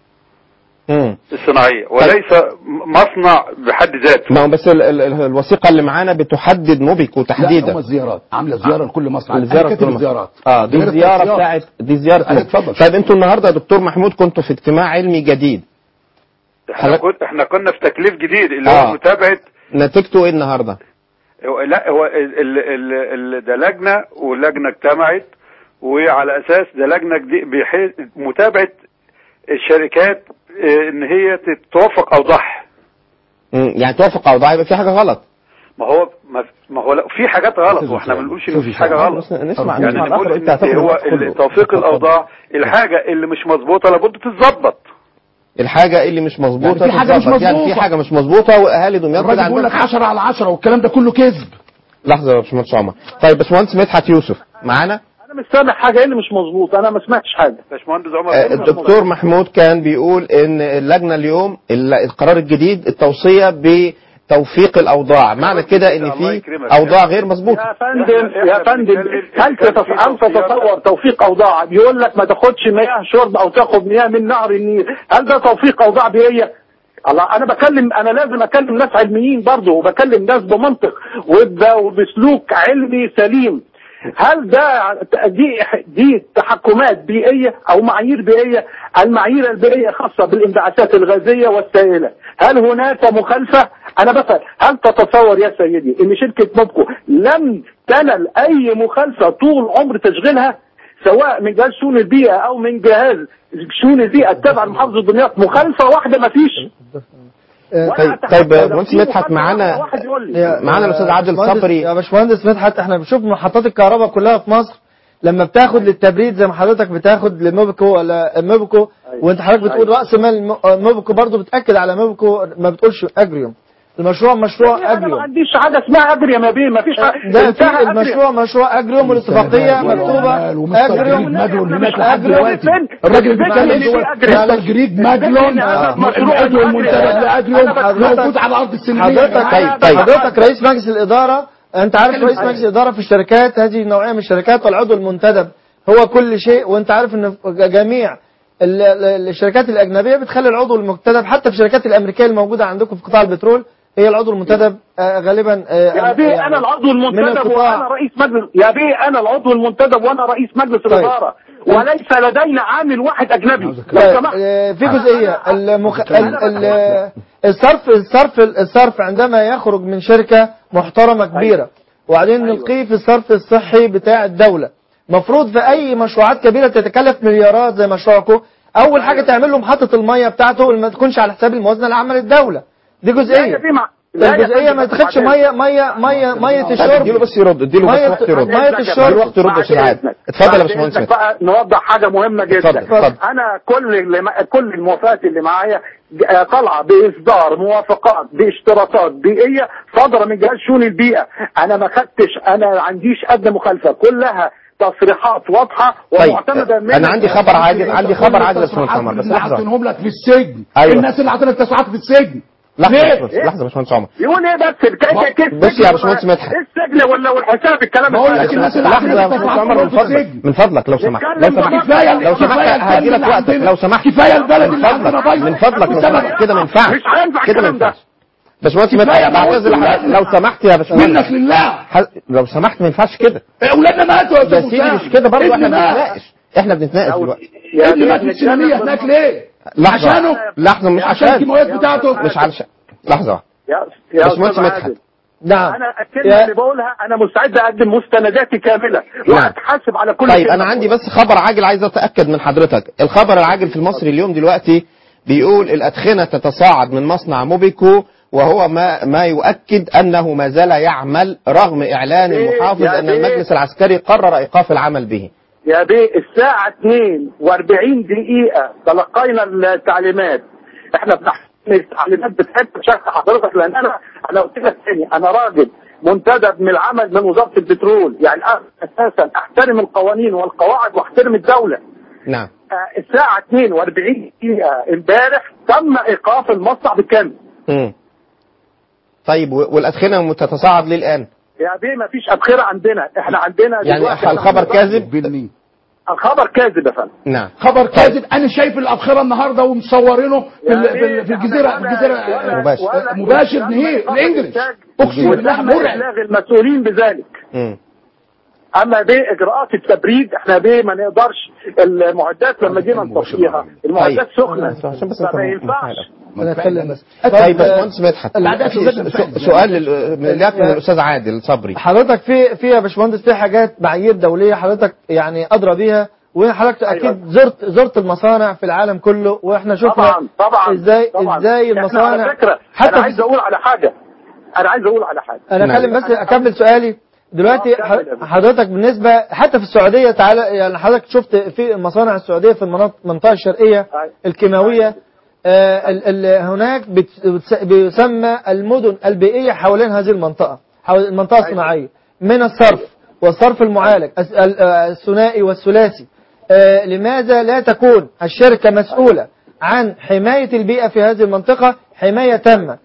مم. الصناعية وليس م- مصنع بحد ذاته ما هو بس ال ال ال الوثيقه اللي معانا بتحدد موبيكو لا تحديدا هم الزيارات عامله زياره لكل مصنع الزيارة أنا كاتب كل الزيارات اه دي زيارة زياره الزيارة. بتاعت دي زياره أيوة، اتفضل. طيب انتوا النهارده يا دكتور محمود كنتوا في اجتماع علمي جديد احنا, حضرتك- كن احنا كنا في تكليف جديد اللي آه. هو متابعة نتيجته ايه النهارده؟ هو لا هو ال ال ال ال ده لجنة واللجنة اجتمعت وعلى اساس ده لجنة جديد بحيث متابعة الشركات اه، ان هي توفق اوضاعها مم. يعني توافق اوضاع يبقى في حاجه غلط ما هو ما, ما هو لا في حاجات غلط واحنا ما بنقولش ان مفيش حاجه غلط بس نسمع يعني نسمع نقول الاخر إن انت هتاخد هو الوقت كله. ال- توفيق اتفضل. الاوضاع الحاجه اللي مش مظبوطه لابد تتظبط الحاجه اللي مش مظبوطه يعني في حاجة مش تتظبط. يعني في مظبوطة. حاجه مش مظبوطه واهالي دمياط كده الراجل بيقول عندهم لك 10 على 10 والكلام ده كله كذب لحظه يا باشمهندس عمر طيب باشمهندس مدحت يوسف معانا انا مش سامع حاجه ايه اللي مش مظبوط انا ما سمعتش حاجه باشمهندس عمر آه، الدكتور محمود كان بيقول ان اللجنه اليوم ال- القرار الجديد التوصيه بتوفيق الاوضاع معنى كده ان الله في يكرمك. اوضاع غير يا مظبوطه فندم إحنا- يا إحنا فندم بنتكلم- هل كان تتص- في هل توصيات. تتصور توفيق اوضاع بيقول لك ما تاخدش مياه شرب او تاخد مياه من نهر النيل هل ده توفيق اوضاع بيئيه الله انا بكلم انا لازم اكلم ناس علميين برضه وبكلم ناس بمنطق وب- وبسلوك علمي سليم هل ده دي دي تحكمات بيئيه او معايير بيئيه المعايير البيئيه خاصه بالانبعاثات الغازيه والسائله هل هناك مخالفه انا بسال هل تتصور يا سيدي ان شركه موبكو لم تنل اي مخالفه طول عمر تشغيلها سواء من جهاز شؤون البيئه او من جهاز شؤون البيئه التابع لمحافظه دمياط مخالفه واحده ما فيش آه، طيب طيب مهندس مدحت معانا واحد يقول لي يا- معانا الأستاذ يا عادل باشمهندس- صبري. يا باشمهندس مدحت احنا بنشوف محطات الكهرباء كلها في مصر لما بتاخد للتبريد زي ما حضرتك بتاخد لموبكو ولا موبكو وانت حضرتك بتقول راس مال مو- موبكو برضه بتاكد على موبكو ما بتقولش اجريوم المشروع مشروع انا ما اجريوم عنديش حاجه اسمها اجري ما بيه ما فيش حاجه ده انتهى في أجري. المشروع مشروع اجريوم والاتفاقيه مكتوبه ومستر جريج اجريوم ماجلون هناك لحد أجريوم. دلوقتي فين؟ الراجل فين بيتكلم اللي جوه فيه أجريوم؟ مستر جريج ماجلون آه، مشروع العضو الأجريوم. المنتدب لاجريوم حضرتك- موجود على ارض السنين حضرتك طيب، طيب. حضرتك رئيس مجلس الإدارة أنت عارف رئيس مجلس الإدارة في الشركات هذه النوعية من الشركات والعضو المنتدب هو كل شيء وأنت عارف أن في جميع ال- ال- الشركات الأجنبية بتخلي العضو المنتدب حتى في الشركات الأمريكية الموجودة عندكم في قطاع البترول هي العضو المنتدب آه، غالبا آه، يا بيه يعني انا العضو من المنتدب القطاع. وانا رئيس مجلس يا بيه انا العضو المنتدب وانا رئيس مجلس طيب. الاداره وليس لدينا عامل واحد اجنبي لو طيب، سمحت آه، في جزئية المخ... ال... ال... الصرف الصرف الصرف عندما يخرج من شركة محترمة كبيرة وبعدين نلقيه في الصرف الصحي بتاع الدولة مفروض في أي مشروعات كبيرة تتكلف مليارات زي مشروعكم أول حاجة تعمل له محطة المية بتاعته اللي ما تكونش على حساب الموازنة العامة للدولة دي لا يا جزئية بيه مع- لا يا الجزئية فندم، ما تاخدش بعدين. مية مية مية مية اديله الشرب بس يرد اديله بس مية وقت يرد مية اديله الشرب الوقت يرد يا استاذ عادل بعد اتفضل يا بعد باشمهندس إذنك مدحت بقى نوضح حاجه مهمه جدا اتفضل، اتفضل. انا كل اللي ما كل الموافقات اللي معايا آه، طالعه باصدار موافقات باشتراطات بيئيه صادره من جهاز شؤون البيئه انا ما خدتش انا ما عنديش ادنى مخالفه كلها تصريحات واضحه طيب ومعتمده من انا عندي خبر عاجل عندي خبر عاجل يا باشمهندس عمر بس اللي لحظه حاطينهم لك في السجن أيوة. الناس اللي حاطين لك تصريحات في السجن لحظه ليه؟ يا باشمهندس- لحظه يا باشمهندس عمر يقول ايه بس الك- ك- ك- بص يا باشمهندس مدحت. ايه السجن ولا والحساب الكلام بقول الفارغ لك ده؟ الناس اللي لحظه يا حاطين لك باشمهندس عمر من تصريحات في فضلك السجن من فضلك لو سمحت لو اتكلم سمحت كفايه لو سمحت كفاية هدي لك البلد وقتك اللي لو سمحت كفايه البلد من اللي عندنا فضلك بايظة. من فضلك لو والسبب- سمحت كده ما ينفعش مش هينفع كده ما الكلام ده. ينفعش باشمهندس كفاية مدحت ما بعتذر قلت لحضرتك لك. لو سمحت يا منك باشمهندس لله ح- لو سمحت ما ينفعش كده اولادنا ماتوا يا يا استاذ سيدي وسام. مش كده برضه احنا ابني مات. بنتناقش احنا بنتناقش لو- دلوقتي يا ابني بيه مات في السينمية نتكلم هناك ليه؟ لحظه عشانه لحظه مش عشان عشان الكيماويات بتاعته مش علشان لحظه واحدة. يا يا باشمهندس أستاذ مدحت. عادل. نعم انا الكلمه يا- اللي بقولها انا مستعد اقدم مستنداتي كامله نعم. واتحاسب على كل طيب كلمة انا عندي بقولها. بس خبر عاجل عايز اتاكد من حضرتك الخبر العاجل في المصري اليوم دلوقتي بيقول الادخنه تتصاعد من مصنع موبيكو وهو ما ما يؤكد انه ما زال يعمل رغم اعلان إيه المحافظ يا ان بيه؟ المجلس العسكري قرر ايقاف العمل به يا بيه الساعه 2 و40 دقيقه تلقينا التعليمات احنا بنحترم التعليمات بتاعتنا بشكل حضرتك لان انا انا قلت لك تاني انا راجل منتدب من العمل من وزاره البترول يعني أنا اساسا احترم القوانين والقواعد واحترم الدوله نعم آه، الساعه 42 دقيقه امبارح تم ايقاف المصنع بالكامل مم. طيب و- والأدخنة تتصاعد ليه الآن يا بيه ما فيش ابخره عندنا احنا عندنا يعني دلوقتي الخبر احنا- كاذب بالمين الخبر كاذب يا فندم نعم خبر كاذب انا شايف الابخره النهارده ومصورينه في, ال- في, ال- في الجزيره في الجزيره ولا- مباشر. ولا- مباشر ولا- نهائي ولا- الانجليش اقسم بالله وتم مرعب ابلاغ المسؤولين بذلك مم. اما باجراءات التبريد احنا بيه ما نقدرش المعدات لما جينا نطفيها المعدات سخنه عشان بس فما نفهم ينفعش انا اتكلم بس طيب باشمهندس مدحت العادات في والغد س- سؤال لل- من لك من الأستاذ عادل صبري حضرتك في في يا باشمهندس في حاجات معايير دوليه حضرتك يعني ادرى بيها وحضرتك اكيد زرت زرت المصانع في العالم كله واحنا شفنا طبعا طبعا ازاي طبعا. ازاي إحنا المصانع على فكره حتى انا في- عايز اقول على حاجه انا عايز اقول على حاجه انا نعم. اتكلم بس اكمل سؤالي دلوقتي آه، كمل يا باشا. حضرتك بالنسبه حتى في السعوديه تعالى يعني حضرتك شفت في المصانع السعوديه في المناطق المنطقه الشرقيه أي. الكيماويه آه ال ال هناك بت- بتس- بيسمى المدن البيئيه حوالين هذه المنطقه حول المنطقه الصناعيه من الصرف والصرف المعالج الس- ال- آه، الثنائي والثلاثي آه لماذا لا تكون الشركه مسؤوله عن حمايه البيئه في هذه المنطقه حمايه تامه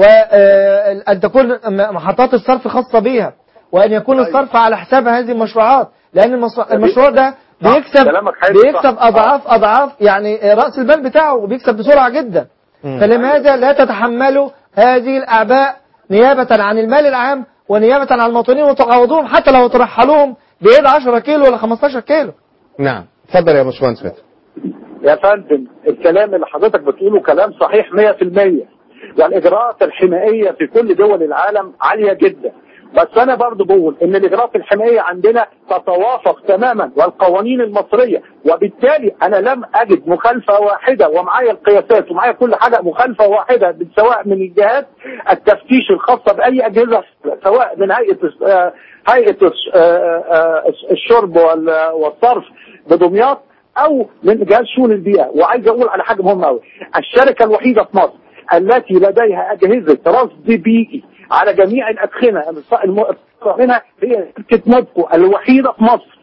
وأن تكون م- محطات الصرف خاصة بها وأن يكون الصرف على حساب هذه المشروعات لأن المشروع, المشروع ده بيكسب كلامك حلو، بيكسب صح. أضعاف أضعاف يعني رأس المال بتاعه وبيكسب بسرعة جدا مم. فلماذا لا تتحملوا هذه الأعباء نيابة عن المال العام ونيابة عن المواطنين وتعوضوهم حتى لو ترحلوهم بعيد 10 كيلو ولا 15 كيلو نعم اتفضل يا باشمهندس مدحت يا فندم الكلام اللي حضرتك بتقوله كلام صحيح 100% والاجراءات الحمائيه في كل دول العالم عاليه جدا بس انا برضو بقول ان الاجراءات الحمائيه عندنا تتوافق تماما والقوانين المصريه وبالتالي انا لم اجد مخالفه واحده ومعايا القياسات ومعايا كل حاجه مخالفه واحده سواء من الجهات التفتيش الخاصه باي اجهزه سواء من هيئه آه، هيئه الش- آه، آه، الشرب وال- والصرف بدمياط او من جهاز شؤون البيئه وعايز اقول على حاجه مهمه قوي الشركه الوحيده في مصر التي لديها اجهزه رصد بيئي على جميع الادخنه الم- منها هي شركه موبكو الوحيده في مصر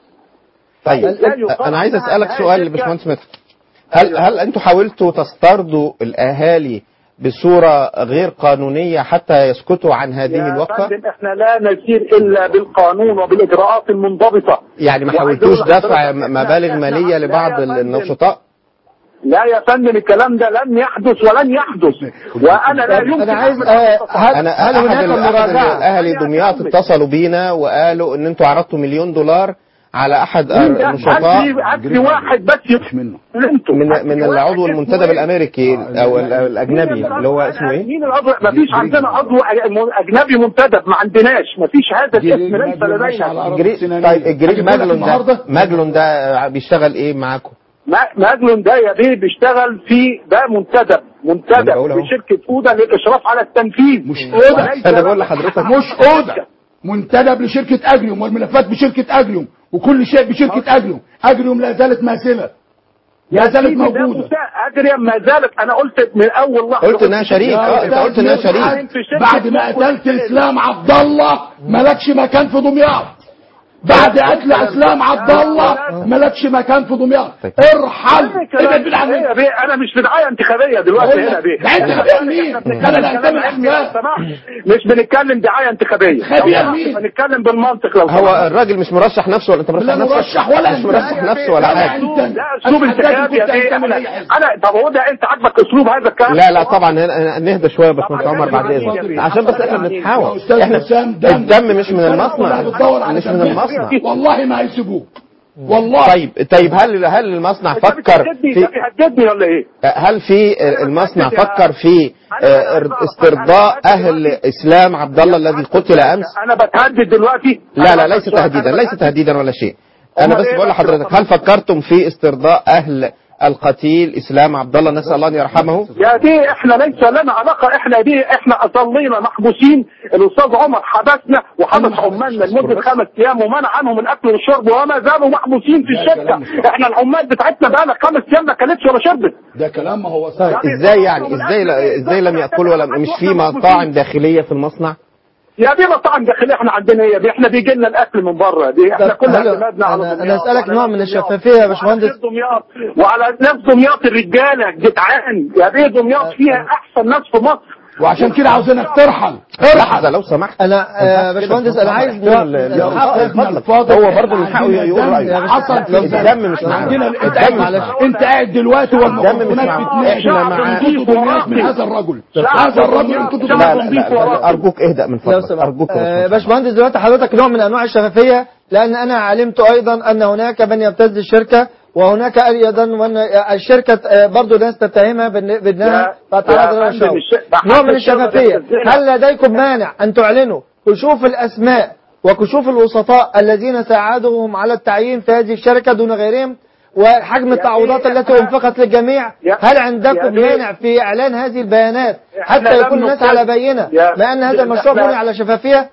طيب لا يقال انا عايز عنها اسالك إنها سؤال شركة- لباشمهندس مدحت هل هل انتوا حاولتوا تسترضوا الاهالي بصوره غير قانونيه حتى يسكتوا عن هذه يا الوقفه فندم احنا لا نسير الا بالقانون وبالاجراءات المنضبطه يعني ما وعايز حاولتوش أقول دفع لحضرتك إحنا- مبالغ إحنا- ماليه لا لبعض يا فندم. النشطاء لا يا فندم الكلام ده لن يحدث ولن يحدث وانا لا يمكن أنا عايز أعمل آه، هذا هل, انا هل احد هناك ال- أحد مراجعة اهالي دمياط اتصلوا بينا وقالوا ان انتوا عرضتوا مليون دولار على احد مين ده؟ النشطاء هات لي- هات لي واحد بس مش منه انتوا من هات لي من واحد العضو اسمه المنتدب إيه؟ الامريكي او ال- الاجنبي مين اللي هو اسمه ايه؟ مين العضو ما فيش عندنا عضو اجنبي منتدب ما عندناش ما فيش هذا الاسم ليس لدينا جري... طيب الجريد ماجلون ده ماجلون ده بيشتغل ايه معاكم؟ ما- ماجلون ده يا بيه بيشتغل في ده منتدب أنا منتدب بقول أهو. في شركه اودا للاشراف على التنفيذ مش أودا. وليس انا بقول له- لحضرتك مش اودا منتدب لشركه اجريوم والملفات بشركه اجريوم وكل شيء بشركه اجريوم اجريوم لا زالت ماثله لا زالت سيدي ده موجوده مساء ادري ما زالت انا قلت من اول لحظه قلت انها شريك اه انت قلت انها شريك بعد ما قتلت اسلام عبد الله مالكش مكان في دمياط بعد قتل اسلام عبد الله مالكش مكان في دمياط ارحل ابعد من ايه عني يا بيه انا مش في دعايه انتخابيه دلوقتي بقول هنا لك، يا بيه دعاية انتخابية لمين؟ إحنا بنتكلم أنا لا كلام أنتمي علمي لو لأحزاب. سمحت. مش بنتكلم دعايه انتخابيه خبير لو مين؟ سمحت، بنتكلم بالمنطق لو هو سمحت. الراجل مش مرشح نفسه ولا انت مرشح لا نفسك؟ مرشح ولا مش أنت. مرشح نفسه ولا لا حاجه أنت. لا اسلوب أنا انتخابي يا كنت بيه أنتمي انا لأي حزب. انا طب هو ده انت عاجبك اسلوب هذا الكلام لا لا طبعا ن- نهدى شويه يا باشمهندس عمر بعد اذنك عشان بس احنا يا بنتحاول أستاذ احنا حسام دم الدم مش من الفرق كلها المصنع بتدور على مش من تنفيذ. المصنع والله ما هيسيبوك والله طيب طيب هل هل المصنع انت فكر بتهددني في ده بيهددني ولا ايه؟ هل في المصنع فكر في آه، استرضاء اهل اسلام عبد الله الذي قتل امس انا بتهدد دلوقتي لا أنا لا ليس بتهدد- تهديدا أنا ليس بتهدد. تهديدا ولا شيء انا أمال بس إيه بقول بقى؟ لحضرتك هل فكرتم في استرضاء اهل القتيل اسلام عبد الله نسال الله ان يرحمه يا دي احنا ليس لنا علاقه احنا دي احنا ظلينا محبوسين الاستاذ عمر حبسنا وحبس عمالنا لمده خمس ايام ومنع عنهم الاكل والشرب وما زالوا محبوسين في الشركه احنا العمال بتاعتنا بقى لك خمس ايام ما كلتش ولا شربت ده كلام ما هو صحيح ازاي يعني ازاي لا- ازاي لم ياكلوا ولا مش في مطاعم داخليه في المصنع يا دي مطاعم داخليه احنا عندنا ايه دي احنا بيجي لنا الاكل من بره دي احنا طب كل هلا، اعتمادنا على أنا- دمياط أنا أسألك وعلى نوع من ناس الشفافية يا وعلى باشمهندس. ناس دمياط وعلى ناس دمياط الرجاله جدعان يا دي دمياط فيها احسن ناس في مصر وعشان كده عاوزينك ترحل لحظه لو سمحت انا آه، باشمهندس انا عايز نوع من أخينا الحق الفاضل هو إحنا برضه من حقه عندنا يقول الدم رأيه. حصل في لو الدم مش معانا. عندنا الدم الدم معلش. انت قاعد دلوقتي الدم مش والمكونات معانا. بتنام احنا مع نضيف من وراقي. هذا الرجل شعب هذا الرجل دمياط انتوا شعب لا لا, نضيف لا, لا وراقي. ارجوك اهدأ من لو فضلك سمحت ارجوك يا آه، باشمهندس. باشمهندس دلوقتي حضرتك نوع من انواع الشفافيه لان انا علمت ايضا ان هناك من يبتز الشركه وهناك ايضا وان الشركه آه، برضو ناس تتهمها بأن- بانها يا- تتعرض يا لها فندم، الشر الش- ده نوع حتى من الشركة الشفافيه بتنزلها. هل لديكم مانع ان تعلنوا كشوف الاسماء وكشوف الوسطاء الذين ساعدوهم على التعيين في هذه الشركه دون غيرهم وحجم التعويضات إيه التي إحنا- انفقت للجميع يا- هل عندكم يا إيه؟ مانع في اعلان هذه البيانات إحنا حتى لم يكون الناس نبتز- على بينه يا- ما ان هذا المشروع إحنا- بني على شفافيه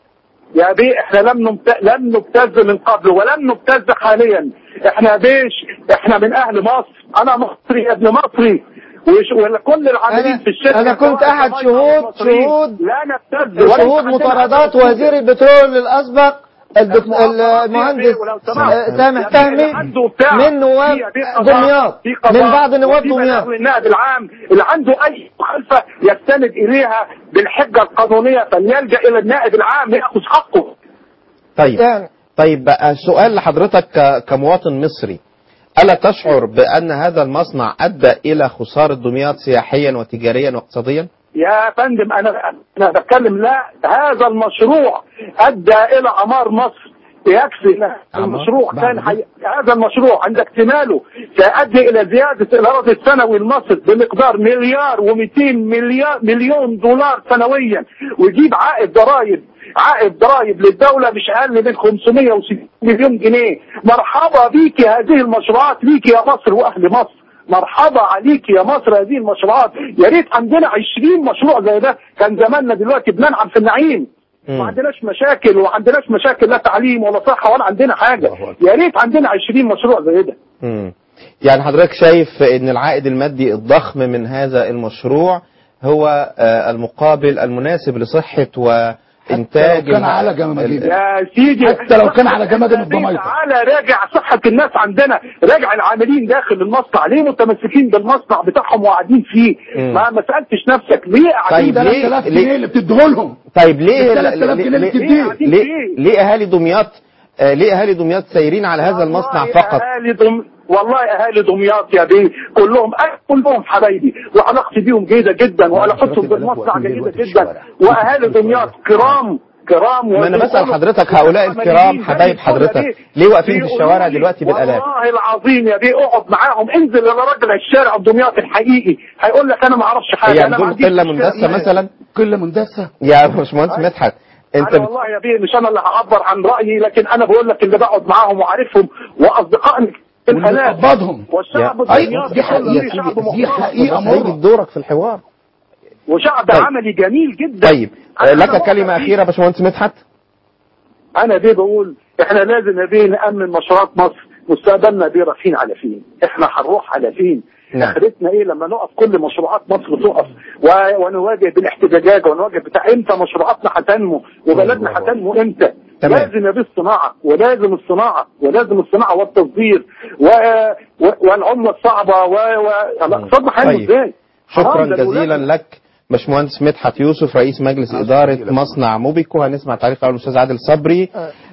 يا بيه احنا لم نبت... لم نبتز من قبل ولم نبتز حاليا احنا بيش احنا من اهل مصر انا مصري يا ابن مصري وش... وكل العاملين أنا- في الشركه أنا كنت سواء أحد زمايلنا شهود- أو مصريين، شهود- لا نبتز ولا شهود عندنا مطاردات حاجة. وزير البترول الاسبق الدكتور المعارضات المهندس دي ولو سمحت. آه، سامح يعني فهمي اللي عنده بتاع من نواب في- في قضاء- دمياط في قضاء من بعض نواب وفي دمياط بلاغ للنائب العام اللي عنده اي مخالفه يستند اليها بالحجه القانونيه فليلجا الى النائب العام ياخذ حقه طيب يعني طيب بقى سؤال لحضرتك ك- كمواطن مصري ألا تشعر بأن هذا المصنع أدى إلى خسارة دمياط سياحيا وتجاريا واقتصاديا؟ يا فندم انا انا بتكلم لا هذا المشروع ادى الى اعمار مصر يكفي لا أعمار؟ المشروع بعد كان حي... هذا المشروع عند اكتماله سيؤدي الى زياده الايراد السنوي لمصر بمقدار مليار و200 مليار مليون دولار سنويا ويجيب عائد ضرائب عائد ضرائب للدولة مش أقل من 560 مليون جنيه مرحبا بيك هذه المشروعات ليك يا مصر وأهل مصر مرحبا عليك يا مصر هذه المشروعات يا ريت عندنا 20 مشروع زي ده كان زماننا دلوقتي بننعم في النعيم مم. ما عندناش مشاكل وما عندناش مشاكل لا تعليم ولا صحه ولا عندنا حاجه يا ريت عندنا 20 مشروع زي ده مم. يعني حضرتك شايف أن العائد المادي الضخم من هذا المشروع هو آه، المقابل المناسب لصحة وإنتاج لو كان الع- على جماجيل. ال- يا سيدي حتى لو كان على جماجم الضمايطة. تعالى راجع صحه الناس عندنا راجع العاملين داخل المصنع ليه متمسكين بالمصنع بتاعهم وقاعدين فيه مم. ما ما سالتش نفسك ليه قاعدين طيب ليه- 3000 ليه- جنيه اللي بتديهولهم طيب ليه ال 3000 جنيه اللي ليه, بتديهم. ليه, ليه, ليه اهالي دمياط آه، ليه اهالي دمياط سايرين على هذا المصنع والله فقط اهالي دم... والله اهالي دمياط يا بيه كلهم كلهم حبايبي وعلاقتي بيهم جيده جدا وعلاقتهم بالمصنع جيده جدا واهالي دمياط كرام كرام ما انا بسال وبيقولوا- حضرتك هؤلاء الكرام عمليين زي حبايب الفل يا حضرتك بيه. ليه واقفين في بيقولوا الشوارع لي دلوقتي بالالاف والله العظيم يا بيه اقعد معاهم انزل الى راجل الشارع دمياط الحقيقي هيقول لك انا ما اعرفش حاجه يعني انا ما دول عنديش قله مشكلة. مندسه مثلا كل مندسه يا باشمهندس مدحت انت انا بت... والله يا بيه مش انا اللي هعبر عن رايي لكن انا بقول لك اللي بقعد معاهم وعارفهم واصدقائي واللي قبضهم والشعب يا- الدمياطي دي حقيقة والله شعب دي محترم حقيقة هيجي مرة دورك في الحوار وشعب طيب. عملي جميل جدا طيب آه، أنا لك بقول كلمه لك اخيره يا باشمهندس مدحت انا بيه بقول احنا لازم يا بيه نامن مشروعات مصر مستقبلنا بيه رايحين على فين احنا هنروح على فين نعم. اخرتنا ايه لما نقف كل مشروعات مصر تقف و- ونواجه بالاحتجاجات ونواجه بتاع امتى مشروعاتنا هتنمو وبلدنا هتنمو امتى تمام. لازم يا بيه الصناعه ولازم الصناعه ولازم الصناعه والتصدير و... و... والعمله الصعبه و, و... الاقتصاد هينمو طيب. ازاي شكرا حرام ده جزيلا الولاد. لك باشمهندس مدحت يوسف رئيس مجلس اداره مصنع موبيكو هنسمع تعليق اول الاستاذ عادل صبري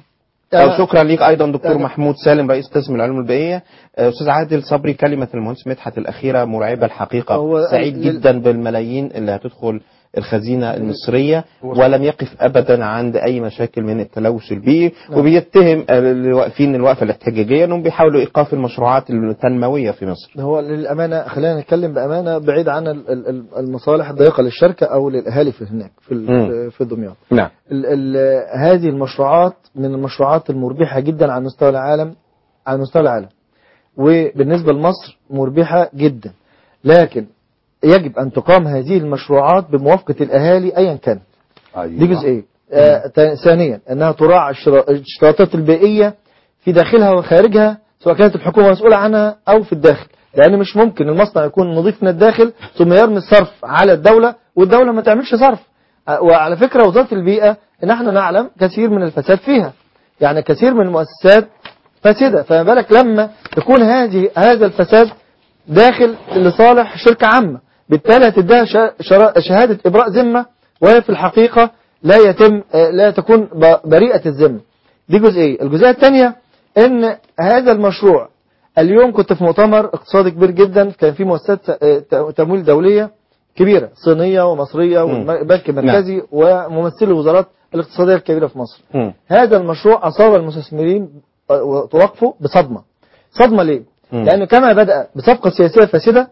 أو شكرا ليك ايضا دكتور أنا- محمود سالم رئيس قسم العلوم البيئيه آه، استاذ عادل صبري كلمه المهندس مدحت الاخيره مرعبه الحقيقه هو سعيد لل- جدا بالملايين اللي هتدخل الخزينه المصريه ولم يقف ابدا عند اي مشاكل من التلوث البيئي وبيتهم اللي واقفين الوقفه الاحتجاجيه انهم بيحاولوا ايقاف المشروعات التنمويه في مصر هو للأمانة خلينا نتكلم بأمانة بعيد عن ال- ال- ال- المصالح الضيقة للشركة أو للأهالي في هناك في مم. ال- في دمياط نعم ال ال هذه المشروعات من المشروعات المربحة جدا على مستوى العالم على مستوى العالم وبالنسبة لمصر مربحة جدا لكن يجب أن تقام هذه المشروعات بموافقة الأهالي أيا كان أيوة. دي جزئية آه تا- ثانيا أنها تراعي الشرا- الاشتراطات البيئية في داخلها وخارجها سواء كانت الحكومة مسؤولة عنها أو في الداخل لأن مش ممكن المصنع يكون نظيف من الداخل ثم يرمي الصرف على الدولة والدولة ما تعملش صرف آه، وعلى فكرة وزارة البيئة نحن نعلم كثير من الفساد فيها يعني كثير من المؤسسات فاسدة فما بالك لما يكون هذه هذا الفساد داخل لصالح شركة عامة بالتالي هتديها شا- شرا- شهادة إبراء ذمة وهي في الحقيقة لا يتم آه، لا تكون ب- بريئة الذمة دي جزئية الجزئية الثانية ان هذا المشروع اليوم كنت في مؤتمر اقتصادي كبير جدا كان في مؤسسات آه، ت- تمويل دولية كبيرة صينية ومصرية والبنك المركزي وممثلي الوزارات الاقتصادية الكبيرة في مصر مم. هذا المشروع أصاب المستثمرين آه، وتوقفوا بصدمة صدمة ليه؟ مم. لأنه كما بدأ بصفقة سياسية فاسدة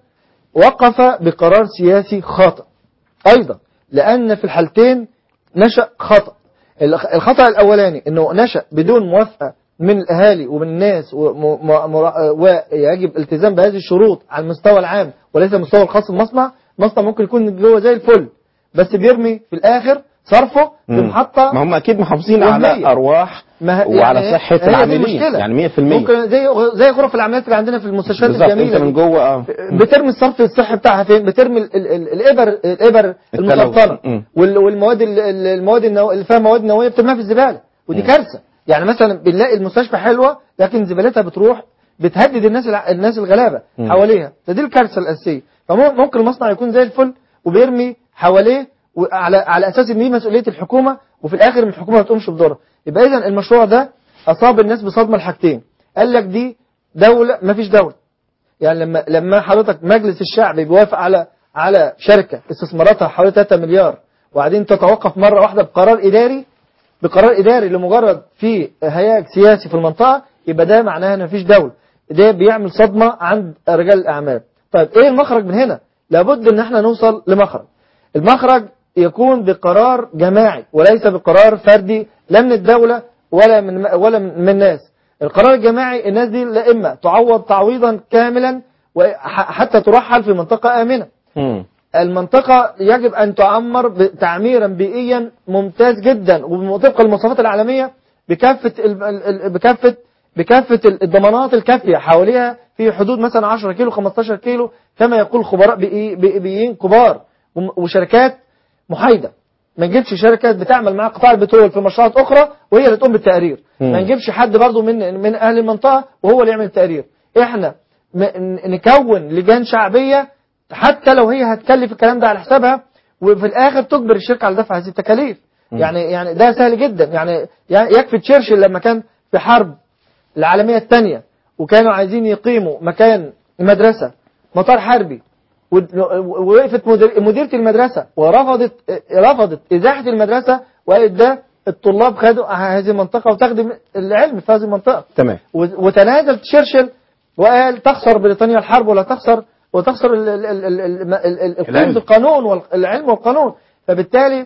وقف بقرار سياسي خاطئ أيضا لأن في الحالتين نشأ خطأ الخ- الخطأ الأولاني أنه نشأ بدون موافقة من الأهالي ومن الناس وم- م- مرا- ويجب الالتزام بهذه الشروط على المستوى العام وليس المستوى الخاص بالمصنع المصنع ممكن يكون جوه زي الفل بس بيرمي في الآخر صرفه في مم. محطة ما هم اكيد محافظين وهمية. على ارواح ما ه- وعلى يعني صحه هي دي العاملين المشكلة. يعني 100% ممكن زي زي غرف العمليات اللي عندنا في المستشفيات بالظبط الجميلة انت من دي. جوه اه بترمي الصرف الصحي بتاعها فين بترمي ال- ال- ال- الابر الابر التلوث. المسرطنه مم. وال- والمواد ال- ال- المواد النو... اللي فيها مواد نوويه بترميها في الزباله ودي كارثه يعني مثلا بنلاقي المستشفى حلوه لكن زبالتها بتروح بتهدد الناس الع... الناس الغلابه مم. حواليها فدي الكارثه الاساسيه فممكن المصنع يكون زي الفل وبيرمي حواليه وعلى على اساس ان دي مسؤوليه الحكومه وفي الاخر الحكومه ما تقومش بدورها يبقى اذا المشروع ده اصاب الناس بصدمه الحاجتين قال لك دي دوله ما فيش دوله يعني لما لما حضرتك مجلس الشعب بيوافق على على شركه استثماراتها حوالي 3 مليار وبعدين تتوقف مره واحده بقرار اداري بقرار اداري لمجرد في هياج سياسي في المنطقه يبقى ده معناها ان مفيش دوله ده بيعمل صدمه عند رجال الاعمال طيب ايه المخرج من هنا لابد ان احنا نوصل لمخرج المخرج يكون بقرار جماعي وليس بقرار فردي لا من الدوله ولا من ولا من الناس القرار الجماعي الناس دي لا اما تعوض تعويضا كاملا وحتى ترحل في منطقه امنه مم. المنطقة يجب أن تعمر ب- تعميرا بيئيا ممتاز جدا وطبق المواصفات العالمية بكافة ال- ال- ال- بكافة بكافة ال- الضمانات الكافية حواليها في حدود مثلا 10 كيلو 15 كيلو كما يقول خبراء بيئي- بيئي- بيئيين كبار وم- وشركات محايدة ما نجيبش شركات بتعمل مع قطاع البترول في مشروعات أخرى وهي اللي تقوم بالتقرير مم. ما نجيبش حد برضو من من أهل المنطقة وهو اللي يعمل التقرير احنا م- ن- نكون لجان شعبية حتى لو هي هتكلف الكلام ده على حسابها وفي الاخر تجبر الشركه على دفع هذه التكاليف يعني يعني ده سهل جدا يعني يعني يكفي تشرشل لما كان في حرب العالميه الثانيه وكانوا عايزين يقيموا مكان مدرسه مطار حربي ود- ووقفت مدير- مديره المدرسه ورفضت رفضت ازاحه المدرسه وقالت ده الطلاب خدوا هذه المنطقه وتخدم العلم في هذه المنطقه تمام و- وتنازل تشرشل وقال تخسر بريطانيا الحرب ولا تخسر وتخسر ال- ال- ال- ال- الم- ال- ال- العلم. قيمة القانون والعلم والقانون فبالتالي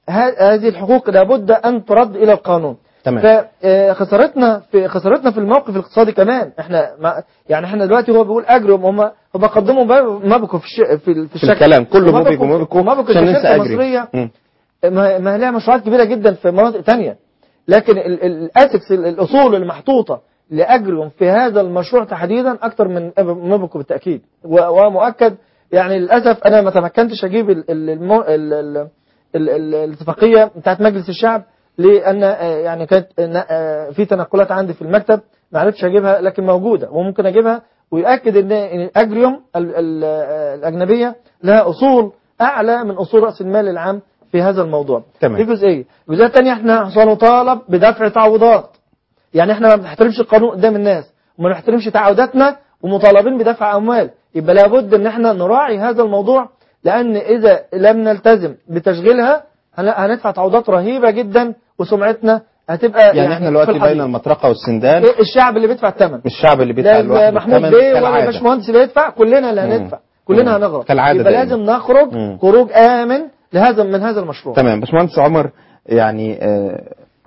ه- هذه الحقوق لابد ان ترد الى القانون تمام. فخسارتنا في خسارتنا في الموقف الاقتصادي كمان احنا ما يعني احنا دلوقتي هو بيقول اجرم هم هم قدموا ماب- مابكو في الش... في, ال- في في الشكل الكلام كله ومابكو- موبيكو موبيكو ومابكو عشان كشركة ننسى اجري مصرية مم. ما ما لها مشروعات كبيرة جدا في مناطق تانية لكن ال- ال- الاسكس ال- الاصول المحطوطة لاجرهم في هذا المشروع تحديدا اكتر من مابكو بالتاكيد و- ومؤكد يعني للاسف انا ما تمكنتش اجيب ال- ال- المو- ال- ال- ال- ال- الاتفاقيه بتاعت مجلس الشعب لان آه، يعني كانت آه، آه، في تنقلات عندي في المكتب ما عرفتش اجيبها لكن موجوده وممكن اجيبها ويؤكد ان إن الاجريوم ال- ال- آه، الاجنبيه لها اصول اعلى من اصول راس المال العام في هذا الموضوع تمام. دي جزئيه الجزئيه الثانيه احنا سنطالب بدفع تعويضات يعني احنا ما بنحترمش القانون قدام الناس وما بنحترمش تعهداتنا ومطالبين بدفع اموال يبقى لابد ان احنا نراعي هذا الموضوع لان اذا لم نلتزم بتشغيلها هن- هندفع تعويضات رهيبه جدا وسمعتنا هتبقى يعني احنا دلوقتي في الحضيض. بين المطرقه والسندان إيه الشعب اللي بيدفع الثمن مش الشعب اللي بيدفع لا لوحده محمود الثمن بيه ولا كالعادة. باشمهندس اللي يدفع كلنا اللي مم. هندفع كلنا مم. هنغرق كالعادة يبقى دايما. لازم نخرج مم. خروج امن لهذا من هذا المشروع تمام باشمهندس عمر يعني آه،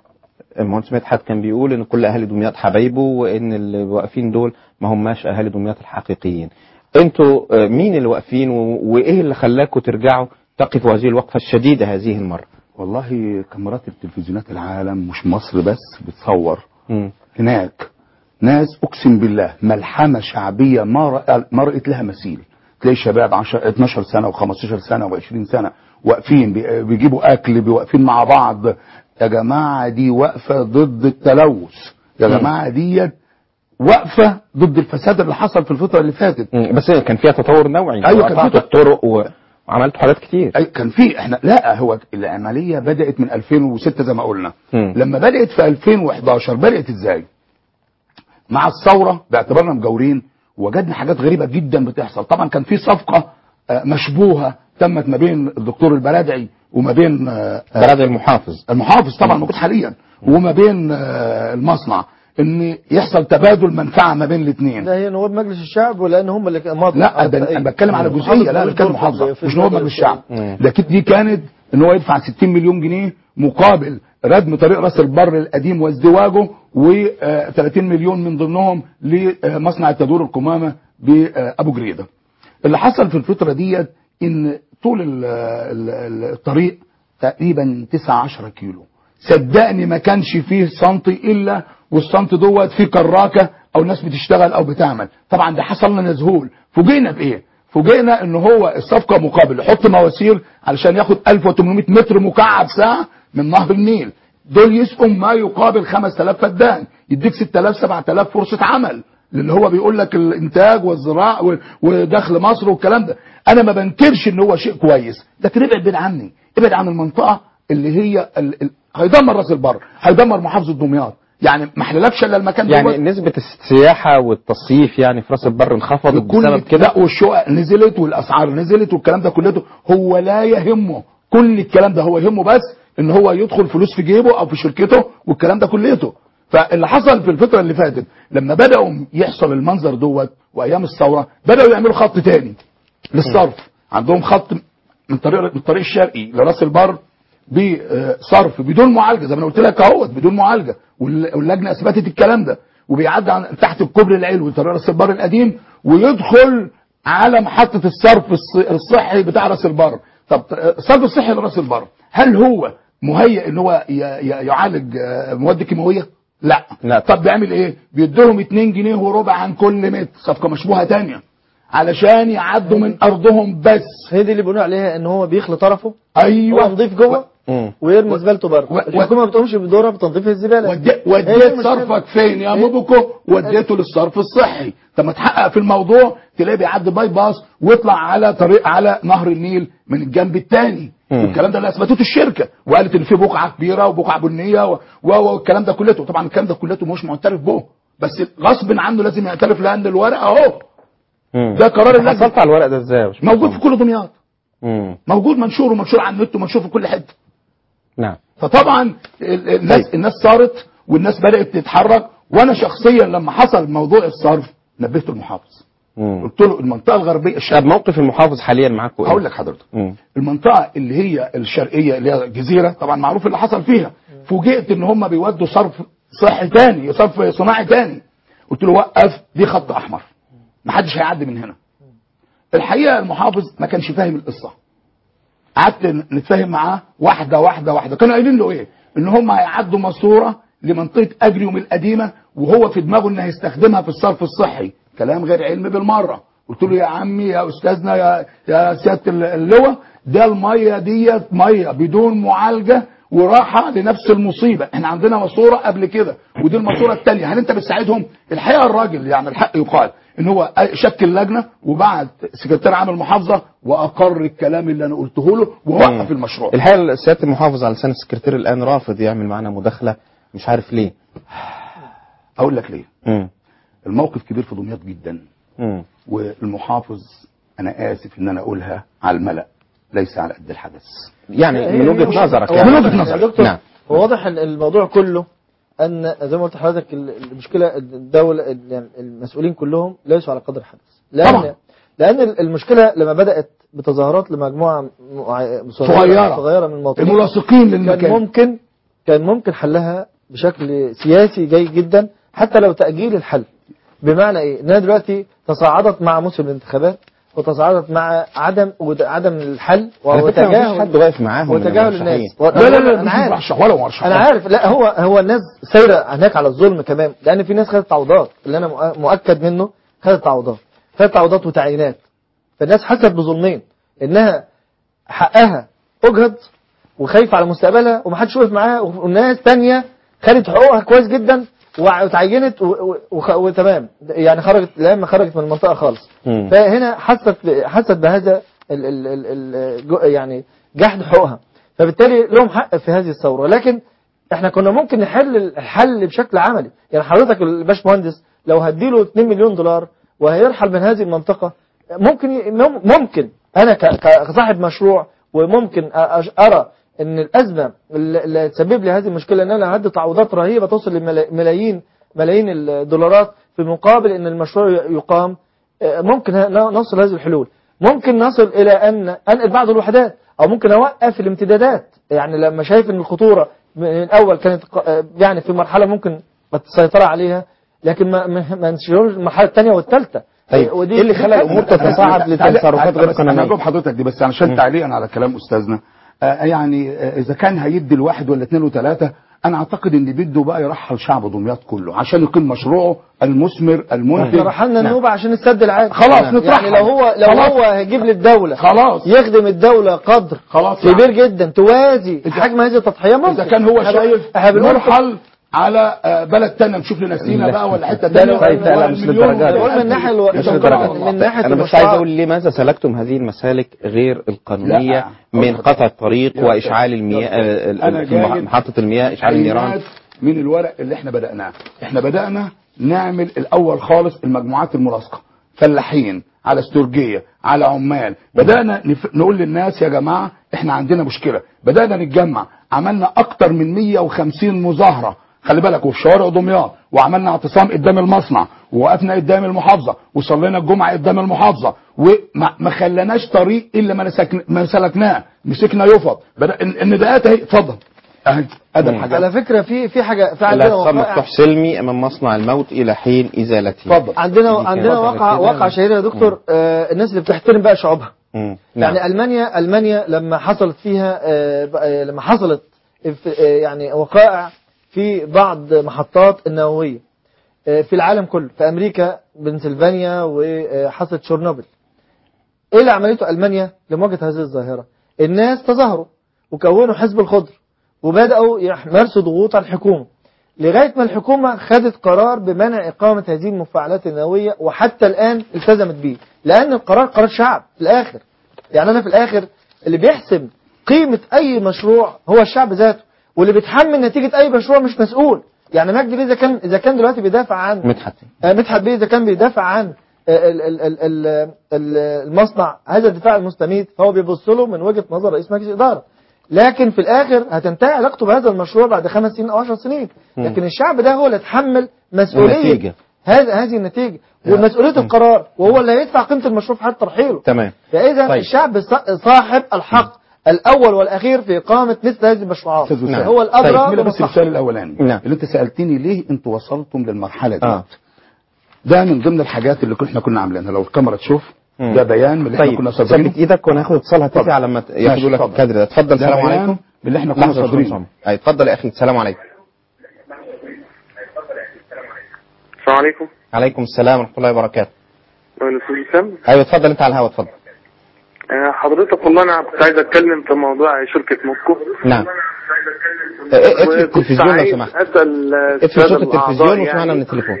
المهندس مدحت كان بيقول ان كل اهالي دمياط حبايبه وان اللي واقفين دول ما هماش اهالي دمياط الحقيقيين انتوا آه، مين اللي واقفين و- وايه اللي خلاكم ترجعوا تقفوا هذه الوقفه الشديده هذه المره والله كاميرات التلفزيونات العالم مش مصر بس بتصور مم. هناك ناس اقسم بالله ملحمه شعبيه ما رأ- ما رأيت لها مثيل تلاقي شباب 10 12 سنه و15 سنه و20 سنه واقفين بي- بيجيبوا اكل واقفين مع بعض يا جماعه دي واقفه ضد التلوث يا مم. جماعه ديت واقفه ضد الفساد اللي حصل في الفتره اللي فاتت مم. بس كان فيها تطور نوعي أيوة، كان قطعتوا في- الطرق وعملتوا حاجات كتير أي كان في احنا لا هو العمليه بدات من 2006 زي ما قلنا مم. لما بدات في 2011 بدات ازاي مع الثوره باعتبارنا مجاورين وجدنا حاجات غريبه جدا بتحصل طبعا كان في صفقه آه، مشبوهه تمت ما بين الدكتور البلدعي وما بين آه، آه، بلد المحافظ المحافظ طبعا موجود حاليا وما بين آه، المصنع ان يحصل تبادل منفعه ما بين الاثنين ده هي نواب مجلس الشعب ولان هم اللي كان- ماضي لا ده انا بتكلم على جزئيه لا بتكلم محافظه مش نواب مجلس الشعب مم. لكن دي كانت ان هو يدفع 60 مليون جنيه مقابل ردم طريق راس البر القديم وازدواجه و30 مليون من ضمنهم لمصنع التدور القمامه بابو جريده. اللي حصل في الفتره ديت ان طول ال- ال- ال- الطريق تقريبا 9 10 كيلو صدقني ما كانش فيه سنتي الا والسنتي دوت فيه كراكه او ناس بتشتغل او بتعمل طبعا ده حصل لنا ذهول فوجئنا بايه فوجئنا ان هو الصفقه مقابل يحط مواسير علشان ياخد 1800 متر مكعب ساعه من نهر النيل دول يسقوا ما يقابل 5000 فدان يديك 6000 7000 فرصه عمل اللي هو بيقول لك الانتاج والزراعه و- ودخل مصر والكلام ده انا ما بنكرش ان هو شيء كويس لكن ابعد بعيد عني ابعد عن المنطقه اللي هي ال... ال... هيدمر راس البر هيدمر محافظه دمياط يعني ما حللكش الا المكان يعني دوت. نسبة السياحة والتصيف يعني في راس البر انخفضت كل بسبب كده لا والشقق نزلت والاسعار نزلت والكلام ده كلته هو لا يهمه كل الكلام ده هو يهمه بس ان هو يدخل فلوس في جيبه او في شركته والكلام ده كلته فاللي حصل في الفتره اللي فاتت لما بداوا يحصل المنظر دوت وايام الثوره بداوا يعملوا خط تاني للصرف عندهم خط من طريق من الطريق الشرقي لراس البر بصرف بدون معالجه زي ما انا قلت لك اهوت بدون معالجه وال- واللجنه اثبتت الكلام ده وبيعدي عن تحت الكوبري العلوي طريق راس البر القديم ويدخل على محطه الصرف الص- الصحي بتاع راس البر طب الصرف الصحي لراس البر هل هو مهيئ ان هو ي- ي- يعالج آه، مواد كيماويه؟ لا لا. طب بيعمل ايه؟ بيديهم 2 جنيه وربع عن كل متر صفقه مشبوهه تانية علشان يعدوا من ارضهم بس هي دي اللي بنقول عليها ان هو بيخلي طرفه ايوه هو نضيف جوه مم. ويرمي زبالته و- بره و- الحكومه ما بتقومش بدورها بتنظيف الزباله ودي- هي وديت المشكلة. صرفك فين يا إيه؟ موبكو وديته للصرف الصحي طب ما تحقق في الموضوع تلاقيه بيعدي باي باس ويطلع على طريق على نهر النيل من الجنب الثاني مم. والكلام ده اللي اثبتته الشركه وقالت ان في بقعه كبيره وبقعه بنيه و- و- والكلام ده كلته طبعا الكلام ده كلته مش معترف به بس غصب عنه لازم يعترف لان الورق اهو مم. ده قرار اللجنة. حصلت على الورق ده ازاي يا باشمهندس؟ موجود في كل دمياط مم. موجود منشور ومنشور على النت ومنشور في كل حته نعم فطبعا ال- الناس طيب. الناس صارت والناس بدات تتحرك وانا شخصيا لما حصل موضوع الصرف نبهت المحافظ مم. قلت له المنطقه الغربيه طب الشرق موقف المحافظ حاليا معاكم ايه؟ هقول لك حضرتك مم. المنطقه اللي هي الشرقيه اللي هي الجزيره طبعا معروف اللي حصل فيها فوجئت ان هم بيودوا صرف صحي تاني صرف صناعي تاني قلت له وقف دي خط احمر محدش هيعدي من هنا الحقيقه المحافظ ما كانش فاهم القصه قعدت نتفاهم معاه واحده واحده واحده كانوا قايلين له ايه ان هم هيعدوا ماسوره لمنطقه اجريوم القديمه وهو في دماغه انه هيستخدمها في الصرف الصحي كلام غير علمي بالمره قلت له يا عمي يا استاذنا يا يا سياده اللواء ده الميه ديت ميه بدون معالجه وراحه لنفس المصيبه احنا عندنا ماسوره قبل كده ودي الماسوره الثانيه هل انت بتساعدهم الحقيقه الراجل يعني الحق يقال ان هو شكل لجنه وبعت سكرتير عام المحافظه واقر الكلام اللي انا قلته له ووقف مم. المشروع الحقيقة سيادة المحافظ على لسان السكرتير الآن رافض يعمل معنا مداخلة مش عارف ليه اقول لك ليه مم. الموقف كبير في دمياط جدا مم. والمحافظ انا اسف ان انا اقولها على الملا ليس على قد الحدث يعني من وجهة نظرك هو يعني من واضح- وجهة نظرك. يا دكتور نعم. هو واضح ان الموضوع كله ان زي ما قلت لحضرتك ال- المشكله الدوله يعني المسؤولين كلهم ليسوا على قدر الحدث لان طبعا. لان المشكله لما بدات بتظاهرات لمجموعه مع- صغيرة. صغيره من المواطنين الملاصقين كان للمكان ممكن كان ممكن حلها بشكل سياسي جيد جدا حتى لو تأجيل الحل بمعنى ايه انها دلوقتي تصاعدت مع موسم الانتخابات وتصاعدت مع عدم ود- عدم الحل على فكرة مفيش وتجاهل حد واقف معاهم من وتجاهل المرشحين. الناس لا لا لا انا مش عارف مرشح ولا مرشح انا عارف لا هو هو الناس سايره هناك على الظلم كمان لان في ناس خدت تعويضات اللي انا مؤ- مؤكد منه خدت تعويضات خدت تعويضات وتعيينات فالناس حست بظلمين انها حقها اجهض وخايفه على مستقبلها ومحدش وقف معاها والناس تانية خدت حقوقها كويس جدا وع- وتعينت و- و- وخ- وتمام يعني خرجت لما خرجت من المنطقه خالص مم. فهنا حست ب- حست بهذا ال ال ال ال جو- يعني جحد حقوقها فبالتالي لهم حق في هذه الثوره لكن احنا كنا ممكن نحل الحل بشكل عملي يعني حضرتك الباشمهندس لو هديله 2 مليون دولار وهيرحل من هذه المنطقه ممكن ي- مم- ممكن انا ك- ك- كصاحب مشروع وممكن أ- أش- ارى ان الازمه اللي اللي تسبب لي هذه المشكله ان انا هدي تعويضات رهيبه توصل لملايين ملايين الدولارات في مقابل ان المشروع ي- يقام آه، ممكن ه- ن- نصل هذه الحلول ممكن نصل الى ان انقل بعض الوحدات او ممكن اوقف الامتدادات يعني لما شايف ان الخطوره من الاول كانت ق- آه، يعني في مرحله ممكن السيطره عليها لكن ما ما ما نشيلوش المرحله الثانيه والثالثه طيب ودي ايه اللي خلى الامور تتصاعد لتصرفات غير انا قانونيه هجاوب حضرتك دي بس علشان تعليقا على كلام استاذنا آه يعني آه اذا كان هيدي الواحد ولا اثنين وثلاثه انا اعتقد ان بده بقى يرحل شعب دمياط كله عشان يقيم مشروعه المثمر المنتج احنا رحلنا النوبه عشان السد العالي خلاص يعني نترحل. لو هو لو خلاص. هو هيجيب للدوله خلاص يخدم الدوله قدر خلاص كبير جدا توازي إذا- حجم هذه التضحيه ممكن اذا كان هو إحنا- شايف احنا بنقول نرحل على آه، بلد تانية نشوف لنا سينا لا. بقى ولا حته ده تانية لو- طيب، لا، لا، ولا مش المليون للدرجة دي. بقول من الناحيه الو... مش من للدرجة دي. من ناحيه انا بس المشروعات. عايز اقول لماذا سلكتم هذه المسالك غير القانونيه لا. من قطع الطريق يا واشعال أستاذ. المياه يا أستاذ. أنا ال- ال- جايب محطه المياه اشعال النيران عينات من الورق اللي احنا بدأناه احنا بدأنا نعمل الاول خالص المجموعات الملاصقة فلاحين على استرجية على عمال بدأنا نف... نقول للناس يا جماعة احنا عندنا مشكلة بدأنا نتجمع عملنا اكتر من 150 مظاهرة خلي بالك وفي شوارع دمياط وعملنا اعتصام قدام المصنع ووقفنا قدام المحافظة وصلينا الجمعة قدام المحافظة وما ما خلناش طريق الا ما, نسكن... ما سلكناه مسكنا يفض بدأ إن- النداءات اهي اتفضل اهي ادم حاجات على فكره في في حاجه في عندنا الاعتصام وقائع مفتوح سلمي امام مصنع الموت الى حين ازالته اتفضل عندنا دي عندنا كانت واقع كده. واقع شهير يا دكتور آه الناس اللي بتحترم بقى شعوبها مم. نعم. يعني المانيا المانيا لما حصلت فيها آه ب- آه، لما حصلت في- آه، يعني وقائع في بعض محطات النوويه آه، في العالم كله في امريكا بنسلفانيا وحصلت تشيرنوبل ايه اللي عملته المانيا لمواجهه هذه الظاهره الناس تظاهروا وكونوا حزب الخضر وبداوا يمارسوا ضغوط على الحكومه لغايه ما الحكومه خدت قرار بمنع اقامه هذه المفاعلات النوويه وحتى الان التزمت به لان القرار قرار شعب في الاخر يعني انا في الاخر اللي بيحسم قيمه اي مشروع هو الشعب ذاته واللي بيتحمل نتيجه اي مشروع مش مسؤول يعني مجدي بيه اذا كان اذا كان دلوقتي بيدافع عن مدحت آه، مدحت بيه اذا كان بيدافع عن آه، ال- ال- ال- ال- ال- المصنع هذا الدفاع المستميت فهو بيبص له من وجهه نظر رئيس مجلس الاداره لكن في الاخر هتنتهي علاقته بهذا المشروع بعد خمس سنين او 10 سنين لكن الشعب ده هو اللي يتحمل مسؤوليه النتيجة. هذا هذه النتيجه ومسؤوليه القرار وهو اللي هيدفع قيمه المشروع في حاله ترحيله تمام فاذا طيب. الشعب ص- صاحب الحق الاول والاخير في اقامه مثل هذه المشروعات أستاذ وسام. هو الادرى طيب بس بمصلحته. السؤال الاولاني نعم. اللي انت سالتني ليه انتوا وصلتم للمرحله دي آه. ده من ضمن الحاجات اللي احنا كنا عاملينها لو الكاميرا تشوف مم. ده بيان من اللي احنا طيب كنا صادرينه ثبت ايدك وانا هاخد اتصال هتيجي اتفضل. على ما ت- ماشي، ياخدوا لك اتفضل. الكادر ده اتفضل ده السلام بيان عليكم من اللي احنا كنا لحظه يا صادرينه باشمهندس عمر. أي، اتفضل يا اخي السلام عليكم السلام عليكم عليكم السلام ورحمه الله وبركاته انا استاذ وسام ايوه اتفضل انت على الهواء اتفضل آه، حضرتك والله انا كنت عايز اتكلم في موضوع شركه موكو نعم اه، اه، اطفي وكنت التلفزيون لو عايز سمحت اسال اطفي السادة صوت الأعضاء التلفزيون يعني- واسمعنا من التليفون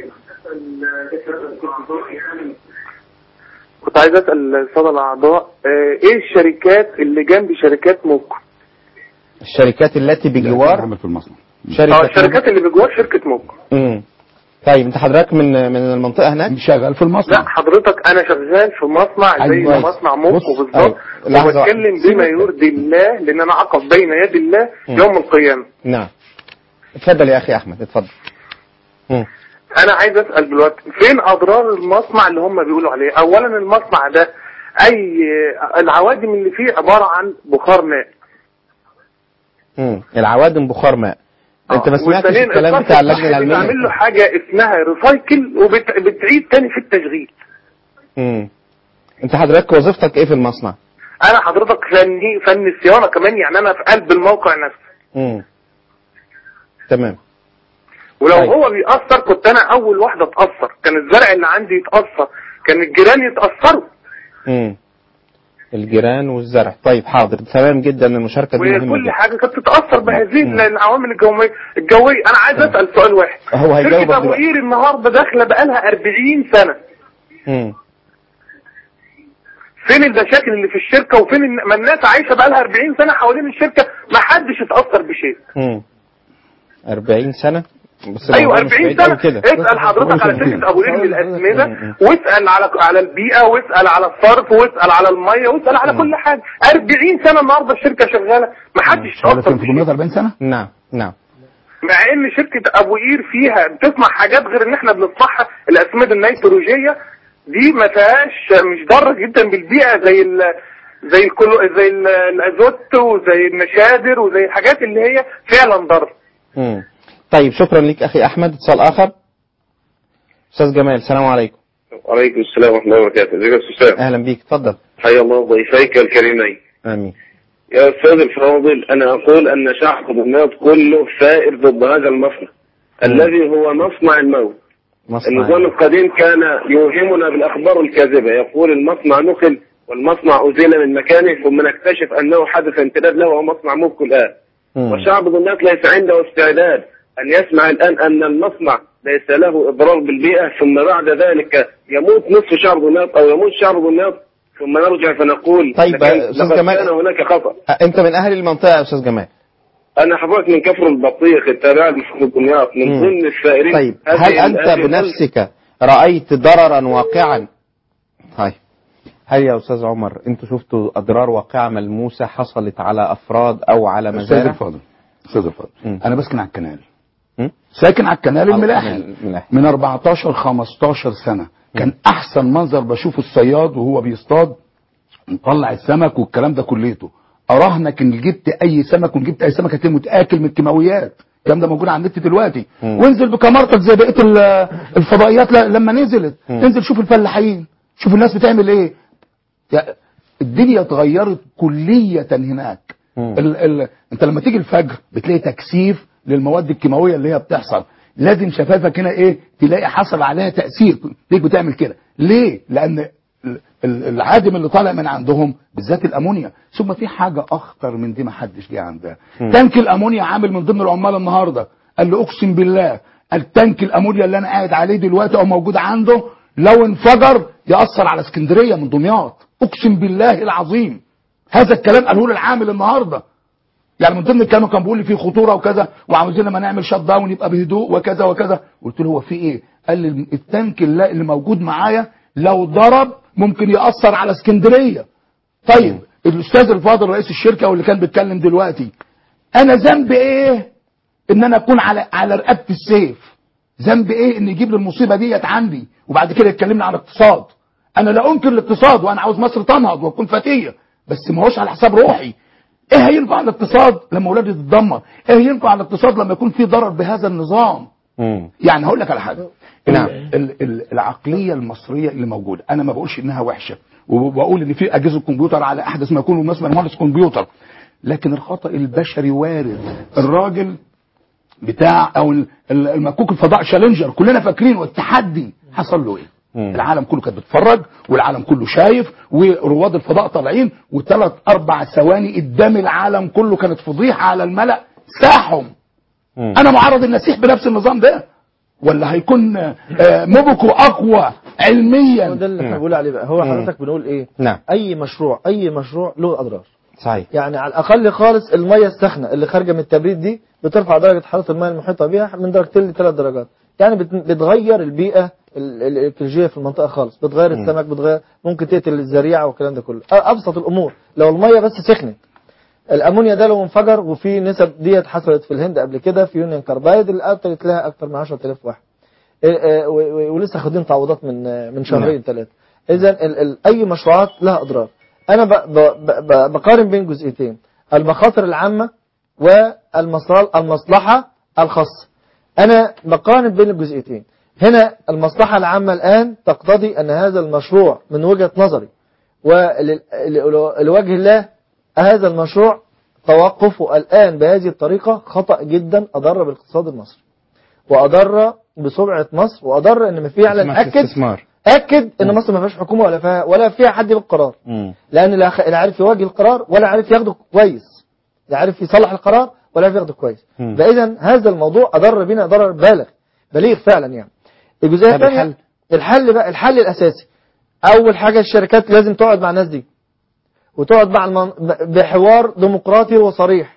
كنت عايز اسال الساده الاعضاء آه، ايه الشركات اللي جنب شركات موكو الشركات التي بجوار عامل في المصنع اه شركه الشركات اللي بجوار شركه موكو امم طيب انت حضرتك من من المنطقه هناك شغال في المصنع لا حضرتك انا شغال في مصنع زي أيوة. مصنع موكو بص، بالظبط أيوة. لحظة وبتكلم واحدة. بما يرضي الله لان انا اقف بين يدي الله يوم القيامه نعم اتفضل يا اخي احمد اتفضل مم. انا عايز اسال دلوقتي فين اضرار المصنع اللي هم بيقولوا عليه اولا المصنع ده اي العوادم اللي فيه عباره عن بخار ماء مم. العوادم بخار ماء انت ما سمعتش والثانيين الكلام الصف بتاع اللجنه الصحي العلميه بنعمل له حاجه اسمها ريسايكل وبتعيد تاني في التشغيل مم. انت حضرتك وظيفتك ايه في المصنع انا حضرتك فني فن الصيانه كمان يعني انا في قلب الموقع نفسه مم. تمام ولو طيب. هو بيأثر كنت انا اول واحده اتأثر كان الزرع اللي عندي يتأثر كان الجيران يتأثروا مم. الجيران والزرع طيب حاضر تمام جدا المشاركه دي مهمه وكل جدا حاجه كانت تتأثر بهذه مم. العوامل الجوية الجويه انا عايز اسال سؤال واحد هو هيجاوبك شركه ابو دلوقتي. قير النهارده داخله بقالها 40 سنه مم. فين المشاكل اللي في الشركه وفين الن- ما الناس عايشه بقالها 40 سنه حوالين الشركه ما حدش اتأثر بشيء مم. 40 سنه بس ايوه الموضوع مش 40 بعيد سنه أوي كده اسال حضرتك على شركه ابو قير للاسمده مم. واسال على على البيئه واسال على الصرف واسال على الميه واسال على كل حاجه 40 سنه النهارده الشركه شغاله ما حدش شغاله اتأثر فين في بشيء. دمياط 40 سنه نعم نعم مع ان شركة ابو قير فيها بتصنع حاجات غير ان احنا بنصنعها الاسمدة النيتروجية دي ما فيهاش مش ضارة جدا بالبيئة زي ال زي الكلو زي ال- الازوت وزي النشادر وزي الحاجات اللي هي فعلا ضار مم. طيب شكرا لك اخي احمد اتصال اخر استاذ جمال السلام عليكم وعليكم السلام ورحمة الله وبركاته ازيك يا استاذ سام اهلا بيك اتفضل حيا الله ضيفيك الكريمين امين يا استاذ الفاضل انا اقول ان شعب دمياط كله ثائر ضد هذا المصنع الذي هو مصنع الموت مصنع النظام القديم كان يوهمنا بالاخبار الكاذبه يقول المصنع نقل والمصنع ازيل من مكانه ثم نكتشف انه حدث امتداد له وهو مصنع مبكو الان مم. وشعب دمياط ليس عنده استعداد أن يسمع الآن أن المصنع ليس له إضرار بالبيئة ثم بعد ذلك يموت نصف شعب دمياط أو يموت شعب دمياط ثم نرجع فنقول طيب، لكن- أستاذ لقد جمال- كان هناك خطأ أ- انت من اهل المنطقه يا استاذ جمال أنا حضرتك من كفر البطيخ التابع لمحافظة دمياط من مم. ضمن السائرين طيب هذه هل ال- انت هذه ال- بنفسك رايت ضررا واقعا طيب هل يا استاذ عمر انتوا شفتوا اضرار واقعه ملموسه حصلت على افراد او على استاذ مزارع الفاضل استاذ الفاضل مم. انا بسكن على الكنال مم؟ ساكن على الكنال على الملاحي الملاحي. من 14 15 سنه كان احسن منظر بشوفه الصياد وهو بيصطاد مطلع السمك والكلام ده كليته اراهنك ان جبت اي سمك وان جبت اي سمك هتلاقيه متاكل من الكيماويات الكلام ده موجود على النت دلوقتي مم. وانزل بكاميرتك زي بقيه ال- الفضائيات ل- لما نزلت مم. انزل شوف الفلاحين شوف الناس بتعمل ايه يا- الدنيا اتغيرت كلية هناك مم. ال ال انت لما تيجي الفجر بتلاقي تكثيف للمواد الكيماويه اللي هي بتحصل لازم شفافك هنا ايه تلاقي حصل عليها تاثير ليك بتعمل كده ليه لان ال- ال- العادم اللي طالع من عندهم بالذات الامونيا ثم في حاجه اخطر من دي ما حدش جه عندها مم. تانك الامونيا عامل من ضمن العمال النهارده قال لي اقسم بالله التانك الامونيا اللي انا قاعد عليه دلوقتي او موجود عنده لو انفجر ياثر على اسكندريه من دمياط اقسم بالله العظيم هذا الكلام قاله لي العامل النهارده يعني من ضمن الكلام كان بيقول لي في خطوره وكذا وعاوزين لما نعمل شت داون يبقى بهدوء وكذا وكذا قلت له هو في ايه قال لي التانك اللي اللي موجود معايا لو ضرب ممكن ياثر على اسكندريه طيب الاستاذ الفاضل رئيس الشركه واللي كان بيتكلم دلوقتي انا ذنبي ايه ان انا اكون على على رقبه السيف ذنبي ايه ان يجيب لي المصيبه ديت عندي وبعد كده يتكلمنا عن اقتصاد انا لا انكر الاقتصاد وانا عاوز مصر تنهض وتكون فتيه بس ما هوش على حساب روحي ايه هينفع الاقتصاد لما اولادي تتدمر ايه هينفع الاقتصاد لما يكون في ضرر بهذا النظام مم. يعني هقول لك على حاجه نعم. ال- ال- ال- العقليه المصريه اللي موجوده انا ما بقولش انها وحشه وبقول ان في اجهزه كمبيوتر على احدث ما يكون والناس مهندس كمبيوتر لكن الخطا البشري وارد الراجل بتاع او ال- ال- المكوك الفضاء شالنجر كلنا فاكرين والتحدي حصل له ايه مم. العالم كله كان بيتفرج والعالم كله شايف ورواد الفضاء طالعين وثلاث اربع ثواني قدام العالم كله كانت فضيحه على الملا ساحهم مم. انا معرض ان اسيح بنفس النظام ده ولا هيكون آه، موبكو اقوى علميا هو ده اللي احنا نعم. بنقول عليه بقى هو مم. حضرتك بنقول ايه نعم اي مشروع اي مشروع له اضرار صحيح يعني على الاقل خالص الميه السخنه اللي خارجه من التبريد دي بترفع درجه حراره الميه المحيطه بها من درجتين لثلاث درجات يعني بت- بتغير البيئه ال- ال- الايكولوجيه في المنطقه خالص بتغير مم. السمك بتغير ممكن تقتل الزريعه والكلام ده كله أ- ابسط الامور لو الميه بس سخنت الامونيا ده لو انفجر وفي نسب ديت حصلت في الهند قبل كده في يونيون كاربايد اللي قتلت لها اكثر من 10000 واحد إيه، إيه، و- و- ولسه خدين تعويضات من آه، من شهرين ثلاثه اذا اي مشروعات لها اضرار انا ب- ب- ب- بقارن بين جزئيتين المخاطر العامه والمصلحه الخاصة أنا بقارن بين الجزئيتين هنا المصلحة العامة الآن تقتضي أن هذا المشروع من وجهة نظري ولوجه الله هذا المشروع توقفه الآن بهذه الطريقة خطأ جدا أضر بالاقتصاد المصري وأضر بسمعة مصر وأضر أن فعلا اسمها أكد استثمار أكد أن مصر ما فيهاش حكومة ولا فيها ولا فيها حد بالقرار مم. لأن لا لا عارف يواجه القرار ولا عارف ياخده كويس لا عارف يصلح القرار ولا عارف ياخده كويس مم. فإذا هذا الموضوع أضر بنا ضرر بالغ بليغ فعلا يعني الجزئية طب الثانية الحل؟ الحل بقى الحل الأساسي أول حاجة الشركات لازم تقعد مع الناس دي وتقعد مع المن... بحوار ديمقراطي وصريح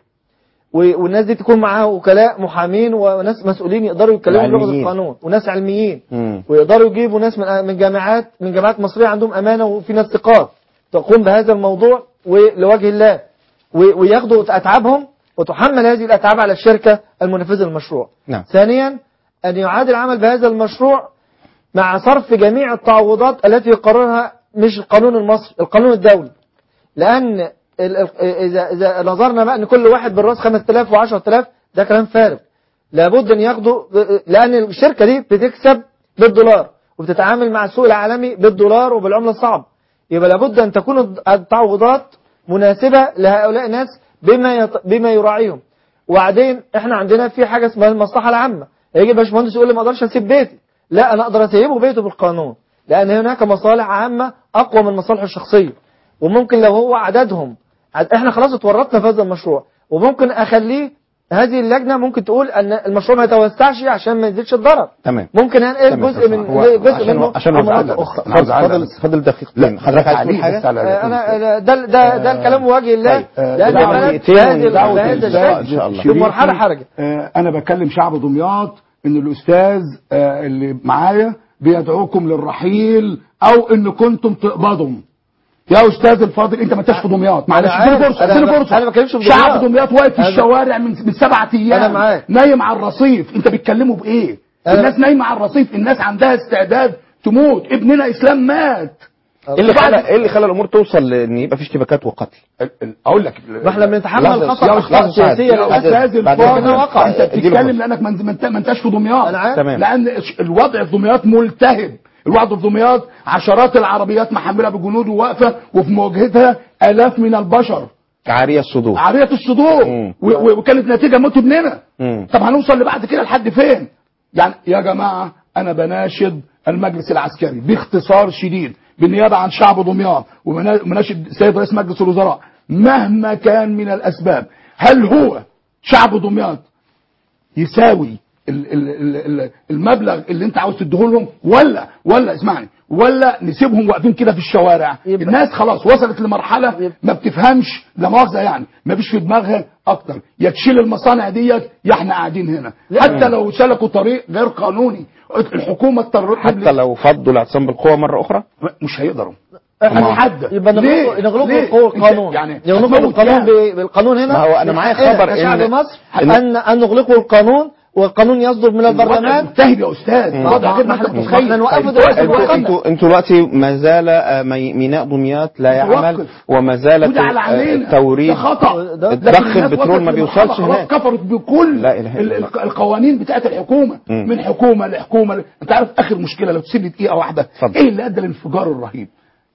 و- والناس دي تكون معاها وكلاء محامين وناس مسؤولين يقدروا يتكلموا بلغة وعلميين. القانون وناس علميين مم. ويقدروا يجيبوا ناس من من جامعات من جامعات مصرية عندهم أمانة وفي ناس ثقات تقوم بهذا الموضوع ولوجه الله و- وياخدوا أتعابهم وتحمل هذه الأتعاب على الشركة المنفذة للمشروع نعم ثانيا أن يعاد العمل بهذا المشروع مع صرف جميع التعويضات التي يقررها مش القانون المصري القانون الدولي لأن ال- ال- إذا, إذا نظرنا بقى أن كل واحد بالراس 5000 و10000 ده كلام فارغ لابد أن ياخدوا لأن الشركة دي بتكسب بالدولار وبتتعامل مع السوق العالمي بالدولار وبالعملة الصعبة يبقى لابد أن تكون التعويضات مناسبة لهؤلاء الناس بما يط... بما يراعيهم وبعدين احنا عندنا في حاجة اسمها المصلحة العامة يجي باشمهندس يقول لي ما اقدرش اسيب بيتي لا انا اقدر اسيبه بيته بالقانون لان هناك مصالح عامة اقوى من مصالحه الشخصية وممكن لو هو عددهم عد- احنا خلاص اتورطنا في هذا المشروع وممكن اخليه هذه اللجنة ممكن تقول ان المشروع ما يتوسعش عشان ما يزيدش الضرر تمام ممكن هنقل تمام. جزء من هو جزء عشان منه عشان على وقت مناطق بس. اخرى أنا عاوز أعلق فاضل بس. فاضل دقيقتين لا حضرتك عايز تقول تعليق بس حاجة على آه، انا أنا- ده ده ده الكلام بوجه الله طيب، آه، لان دعوة البلد دقيقتين بهذا ودعوة بهذا الإذاعة الشكل إن شاء الله. في مرحلة حرجة آه، انا بكلم شعب دمياط ان الاستاذ آه، اللي معايا بيدعوكم للرحيل او ان كنتم تقبضوا يا استاذ الفاضل انت ما انتش في دمياط معلش أنا اديني عارف. فرصه أنا اديني ب- فرصه أنا ما بتكلمش في شعب دمياط. دمياط واقف في أنا- الشوارع من من سبعة ايام أنا معاك. نايم على الرصيف انت بتكلموا بايه أنا- الناس نايمه على الرصيف الناس عندها استعداد تموت ابننا اسلام مات ايه اللي خلى ايه اللي خلى الامور توصل لان يبقى في اشتباكات وقتل ال- ال- اقول لك ما احنا بنتحمل لحظة، خطأ يا أخطاء أستاذ سعد، سياسية يا للأسف استاذ بعد الفاضل كده وقع. انت اديله بتتكلم فرصة. لانك ما انت- ما انت ما انتش في دمياط أنا عارف. تمام. لان ش- الوضع في دمياط ملتهب الوضع في دمياط عشرات العربيات محمله بجنود وواقفه وفي مواجهتها الاف من البشر عارية الصدور عاريه الصدور مم. و- و- وكانت نتيجه موت ابننا مم. طب هنوصل لبعد كده لحد فين يعني يا جماعه انا بناشد المجلس العسكري باختصار شديد بالنيابه عن شعب دمياط ومنا- ومناشد السيد رئيس مجلس الوزراء مهما كان من الاسباب هل هو شعب دمياط يساوي ال- ال- ال- ال- المبلغ اللي انت عاوز تديه لهم ولا ولا اسمعني ولا نسيبهم واقفين كده في الشوارع يبقى- الناس خلاص وصلت لمرحله يبقى- ما بتفهمش لا مؤاخذه يعني ما فيش في دماغها اكتر يا تشيل المصانع ديت يا احنا قاعدين هنا حتى لو سلكوا طريق غير قانوني الحكومه اضطرت حتى لو فضوا الاعتصام بالقوة مرة أخرى مش هيقدروا احنا هنحدد. يبقى ليه؟ نغلقوا نغلقوا ليه؟ القوة انت القانون يعني نغلقوا هتموت القانون يعني. ب- بالقانون هنا ما هو أنا معايا من حقنا خبر كشعب إن- مصر إن- ان ان نغلقوا القانون والقانون يصدر من الوضع البرلمان ملتهب يا استاذ الوضع غير ما انت ما احنا- متخيل احنا نوقفه طيب، دلوقتي طيب، بالوقت. انتوا انتوا دلوقتي ما زال آه، مي- ميناء دمياط لا يعمل متوقف. وما زالت وده على آه، علينا التوريد ده خطا ده- لكن ضخ الناس البترول وصلت ما لمرحلة بيوصلش خلاص هناك. كفرت بكل لا إله إلا ال- الله. ال- القوانين بتاعت الحكومه مم. من حكومه لحكومه انت عارف اخر مشكله لو تسيب لي دقيقه واحده اتفضل. ايه اللي ادى للانفجار الرهيب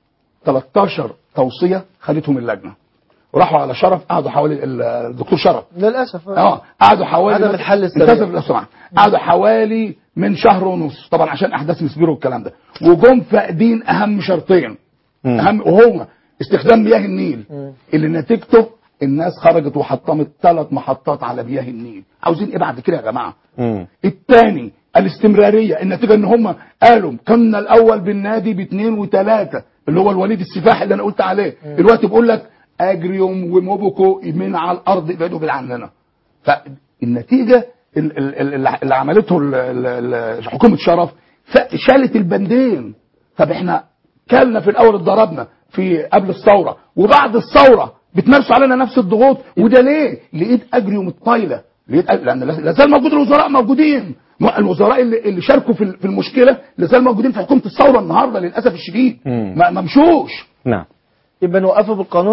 13 توصيه خدتهم اللجنه وراحوا على شرف قعدوا حوالي ال- الدكتور شرف للاسف اه قعدوا حوالي عدم الحل السريع. انتظر لو سمحت قعدوا حوالي من شهر ونص طبعا عشان احداث مسبيرو والكلام ده وجم فاقدين اهم شرطين مم. اهم وهما استخدام مياه النيل اللي نتيجته الناس خرجت وحطمت ثلاث محطات على مياه النيل عاوزين ايه بعد كده يا جماعه مم. الثاني الاستمراريه النتيجه ان هم قالوا كنا الاول بالنادي باثنين وثلاثه اللي هو الوليد السفاحي اللي انا قلت عليه دلوقتي بقول لك اجريوم وموبوكو من على الارض ابعدوا بعيد عننا فالنتيجه ال- ال- ال- اللي عملته ال- ال- ال- حكومه شرف ف- شالت البندين طب احنا كلنا في الاول اتضربنا في قبل الثوره وبعد الثوره بتمارسوا علينا نفس الضغوط وده ليه؟ لقيت اجريوم الطايله لقيت أج- لان لا زال موجود الوزراء موجودين ما- الوزراء اللي, اللي شاركوا في ال- في المشكله لا زال موجودين في حكومه الثوره النهارده للاسف الشديد مم. ما ما مشوش نعم يبقى نوقفه بالقانون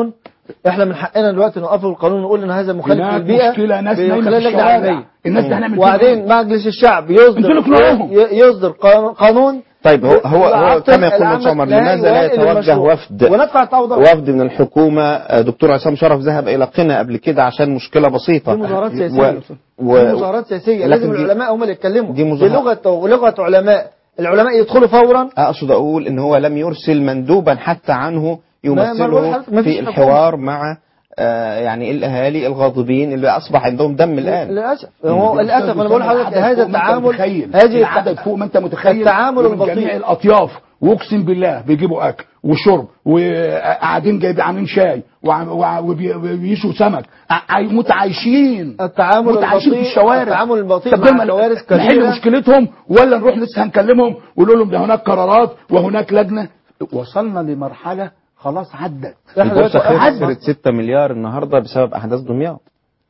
احنا من حقنا دلوقتي نوقفه القانون ونقول ان هذا مخالف هناك للبيئه مشكله ناس من نايمه خلال في لجنه الشوارع علميه الناس دي هنعمل فيها وبعدين إيه؟ مجلس الشعب يصدر انتوا اللي اقنعوهم. ي- يصدر قانون- قانون طيب هو هو, هو يعطل كما يقول العمل مهندس عمر لا لماذا لا يوائل يتوجه المشروع. وفد وندفع التعويضات وفد من الحكومة آه، دكتور عصام شرف ذهب إلى قنا قبل كده عشان مشكلة بسيطة دي مظاهرات و- سياسيه و... دي مظاهرات سياسيه لكن لازم دي- العلماء هم اللي يتكلموا دي مظاهرة- بلغه لغه علماء العلماء يدخلوا فورا أقصد أقول إن هو لم يرسل مندوبا حتى عنه ما- ما بقول يمثله لحضرتك ما فيش في حكومة. الحوار مع آه، يعني الأهالي الغاضبين اللي أصبح عندهم دم الآن للاسف هو للاسف انا بقول لحضرتك هذا التعامل هذه هذه العدد التع- فوق ما انت متخيل التعامل ومن البطيء. جميع الاطياف واقسم بالله بيجيبوا اكل وشرب وقاعدين جايبين عاملين شاي وعم- وع- وبي- وبيشوا سمك ع- متعايشين التعامل متعايشين في البطيء الشوارع التعامل البطيء طب دول مع كوارث نحل كبيره مشكلتهم ولا نروح لسه هنكلمهم ونقول لهم ده هناك قرارات وهناك لجنه وصلنا لمرحله خلاص عدت احنا البورصة دلوقتي خسرت 6 مليار النهاردة بسبب أحداث دمياط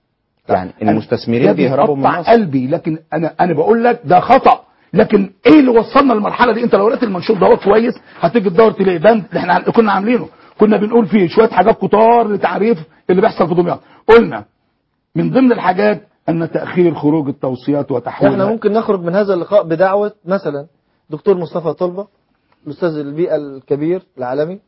يعني أنا- المستثمرين ده بيهربوا من بيقطع مصر قلبي لكن انا انا بقول لك ده خطا لكن ايه اللي وصلنا للمرحله دي انت لو قريت المنشور ده كويس هتيجي تدور تلاقي ده اللي احنا كنا عاملينه كنا بنقول فيه شويه حاجات كتار لتعريف اللي بيحصل في دمياط قلنا من ضمن الحاجات ان تاخير خروج التوصيات وتحويلها احنا ممكن نخرج من هذا اللقاء بدعوه مثلا دكتور مصطفى طلبه الاستاذ البيئه الكبير العالمي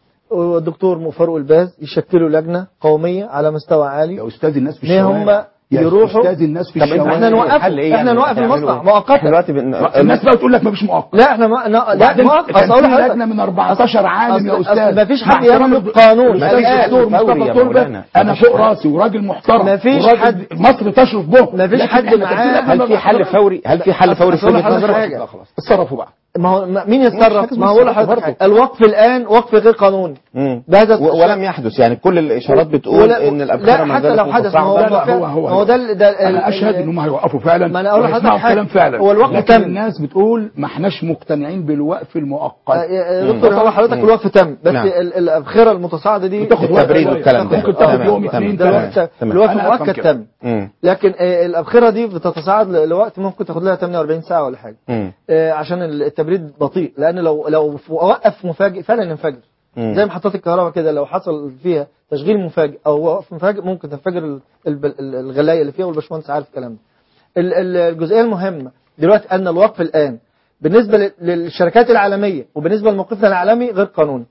والدكتور فاروق الباز يشكلوا لجنه قوميه على مستوى عالي يا استاذ الناس في ليه الشوارع هم يا يروحوا استاذ الناس في طب انت الشوارع احنا نوقف الحل ايه احنا يعني؟ نوقف هتعملوا المصنع ايه؟ مؤقتا احنا دلوقتي بن... الناس بقى تقول لك مفيش مؤقت لا احنا ما لا وبعدين مؤقت كان اصل اقول في لحضرتك لجنه من 14 عالم يا أصل- استاذ أصل مفيش مع حد احترامي يملك قانون. الاستاذ مفيش الدكتور حد فوري مصطفى يا طلبه مولانا. انا مفيش فوق حد. راسي وراجل محترم مفيش وراجل حد. مصر تشرف به مفيش لكن حد إحنا معاه. ترتيبنا هل في حل فوري هل في حل فوري في أصل وجهة أقول لحضرتك نظرك؟ حاجة. لا خلاص اتصرفوا بقى ما هو ما- مين مش يتصرف حاجة ما هو اسمها لحضرتك برضه. حاجة. الوقف الان وقف غير قانوني مم. بهذا و- ولم يحدث يعني كل الاشارات بتقول ولا- ان الابخره لا ما حتى زالت لو حدث ما هو متصاعدة. لا، ده هو- هو- ما هو ده ال- ده ال- انا ال- اشهد ان هم هيوقفوا فعلا ما أنا أقول لحضرتك وهيسمعوا حاجة. الكلام فعلا هو الوقت لكن تم. الناس بتقول ما احناش مقتنعين بالوقف المؤقت يا دكتور هو حضرتك الوقف تم بس نعم. ال- الابخره المتصاعده دي بتاخد وقت التبريد شوية. والكلام ده. ممكن تاخد تمام، يوم تمام، اثنين ده تمام. الوقت تمام. الوقف أنا أفهم مؤكد كده. تم مم. لكن آه، الابخره دي بتتصاعد ل- لوقت ممكن تاخد لها 48 ساعه ولا حاجه مم. آه، عشان التبريد بطيء لان لو لو ف- وقف مفاجئ فعلا ينفجر مم. زي محطات الكهرباء كده لو حصل فيها تشغيل مفاجئ او وقف مفاجئ ممكن تنفجر ال- الب- ال- الغلايه اللي فيها والباشمهندس عارف الكلام ده ال- ال- الجزئيه المهمه دلوقتي ان الوقف الان بالنسبه لل- للشركات العالميه وبالنسبه لموقفنا العالمي غير قانوني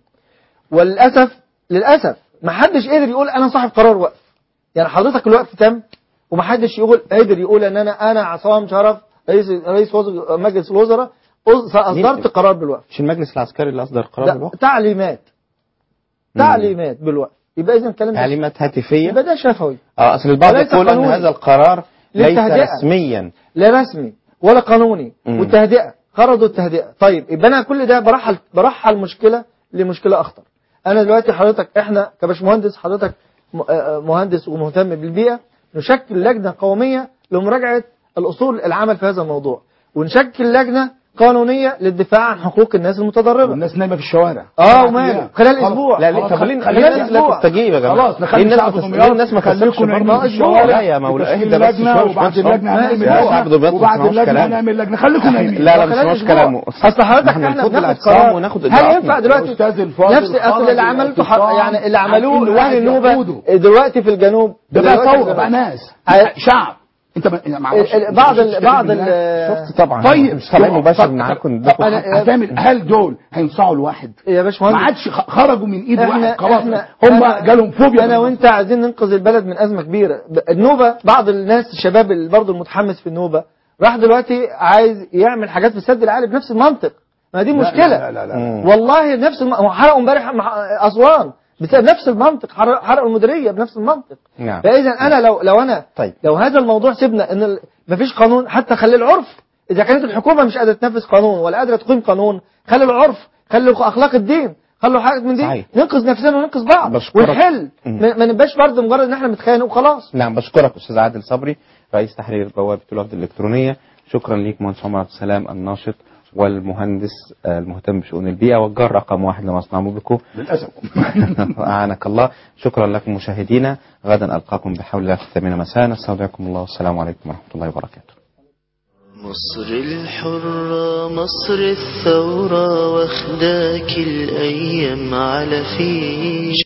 وللاسف للاسف ما حدش قدر يقول انا صاحب قرار وقف يعني حضرتك الوقف تم وما حدش يقول قادر يقول ان انا انا عصام شرف رئيس رئيس وز- مجلس الوزراء أص- اصدرت قرار بالوقف مش المجلس العسكري اللي اصدر قرار لا بالوقف تعليمات تعليمات بالوقف يبقى اذا الكلام ده تعليمات هاتفيه يبقى ده شفوي اه اصل البعض وليس يقول ان قانوني. هذا القرار ليس للتهدئة. رسميا لا رسمي ولا قانوني مم. والتهدئه غرضه التهدئه طيب يبقى انا كل ده برحل برحل مشكله لمشكله اخطر انا دلوقتي حضرتك احنا كباشمهندس حضرتك م- آه، مهندس ومهتم بالبيئه نشكل لجنه قوميه لمراجعه الاصول العمل في هذا الموضوع ونشكل لجنه قانونيه للدفاع عن حقوق الناس المتضرره والناس نايمه في الشوارع اه وماله خلال خلاص. اسبوع لا ليه خلاص، طب خلي- ليه خلينا ليه الناس لا أسبوع. تستجيب يا جماعه خلاص ليه نخلي الناس شعب ما تس- دمياط ليه الناس ما خليكم تثقش نايمين برضه في لا الشوارع يا مولانا وتشكيل اهدى بس لجنة شويه مش وبعد بس اللجنه أهو. هنعمل لا، شعب لجنه دمياط ما وبعد تسمعوش اللجنه كلامه. هنعمل لجنه خليكم نايمين لا لا خلال مش مش أسبوع. كلامه اصل حضرتك احنا احنا المفروض بناخد الاعتصام قرار وناخد هل إجراءاتنا. ينفع دلوقتي الأستاذ الفاضل نفس اصل خرج اللي عملته ح- الاعتصام يعني اللي عن عملوه إن اهل واحد النوبه يقوده. دلوقتي في الجنوب ده بقى دلوقتي في ثوره بقى الجنوب. ناس عاي- شعب انت ما ما اعرفش ال- ال- بعض ال- بعض ال- شفت طبعا طيب مش طالع مباشر طب- معاكم طب اداكم أنا- حق. هتعمل هل دول هينصعوا الواحد يا ما باشمهندس عادش خ- خرجوا من ايد احنا واحد خلاص احنا هم أنا- جالهم فوبيا انا من وانت عايزين ننقذ البلد من ازمه كبيره ب- النوبه بعض الناس الشباب اللي برضه المتحمس في النوبه راح دلوقتي عايز يعمل حاجات في السد العالي بنفس المنطق ما دي لا- مشكله لا لا لا, لا. مم. والله نفس الم... هو حرقوا امبارح مع اسوان بسبب نفس المنطق حرق- حرقوا المديريه بنفس المنطق نعم فاذا انا لو لو انا طيب. لو هذا الموضوع سيبنا ان ال... مفيش قانون حتى خلي العرف اذا كانت الحكومه مش قادره تنفذ قانون ولا قادره تقيم قانون خلي العرف خلي اخلاق الدين خلوا حاجه من دي صحيح. ننقذ نفسنا وننقذ بعض بشكرك. ونحل مم. ما ما نبقاش برضه مجرد ان احنا بنتخانق وخلاص نعم بشكرك استاذ عادل صبري رئيس تحرير بوابه الوفد الالكترونيه شكرا ليك مهندس عمر عبد السلام الناشط والمهندس آه، المهتم بشؤون البيئه والجار رقم واحد لمصنع موبيكو للاسف أعانك الله شكرا لكم مشاهدينا غدا ألقاكم بحول الله في الثامنة مساء نستودعكم الله والسلام عليكم ورحمة الله وبركاته مصر الحرة مصر الثورة واخداك الأيام على فيش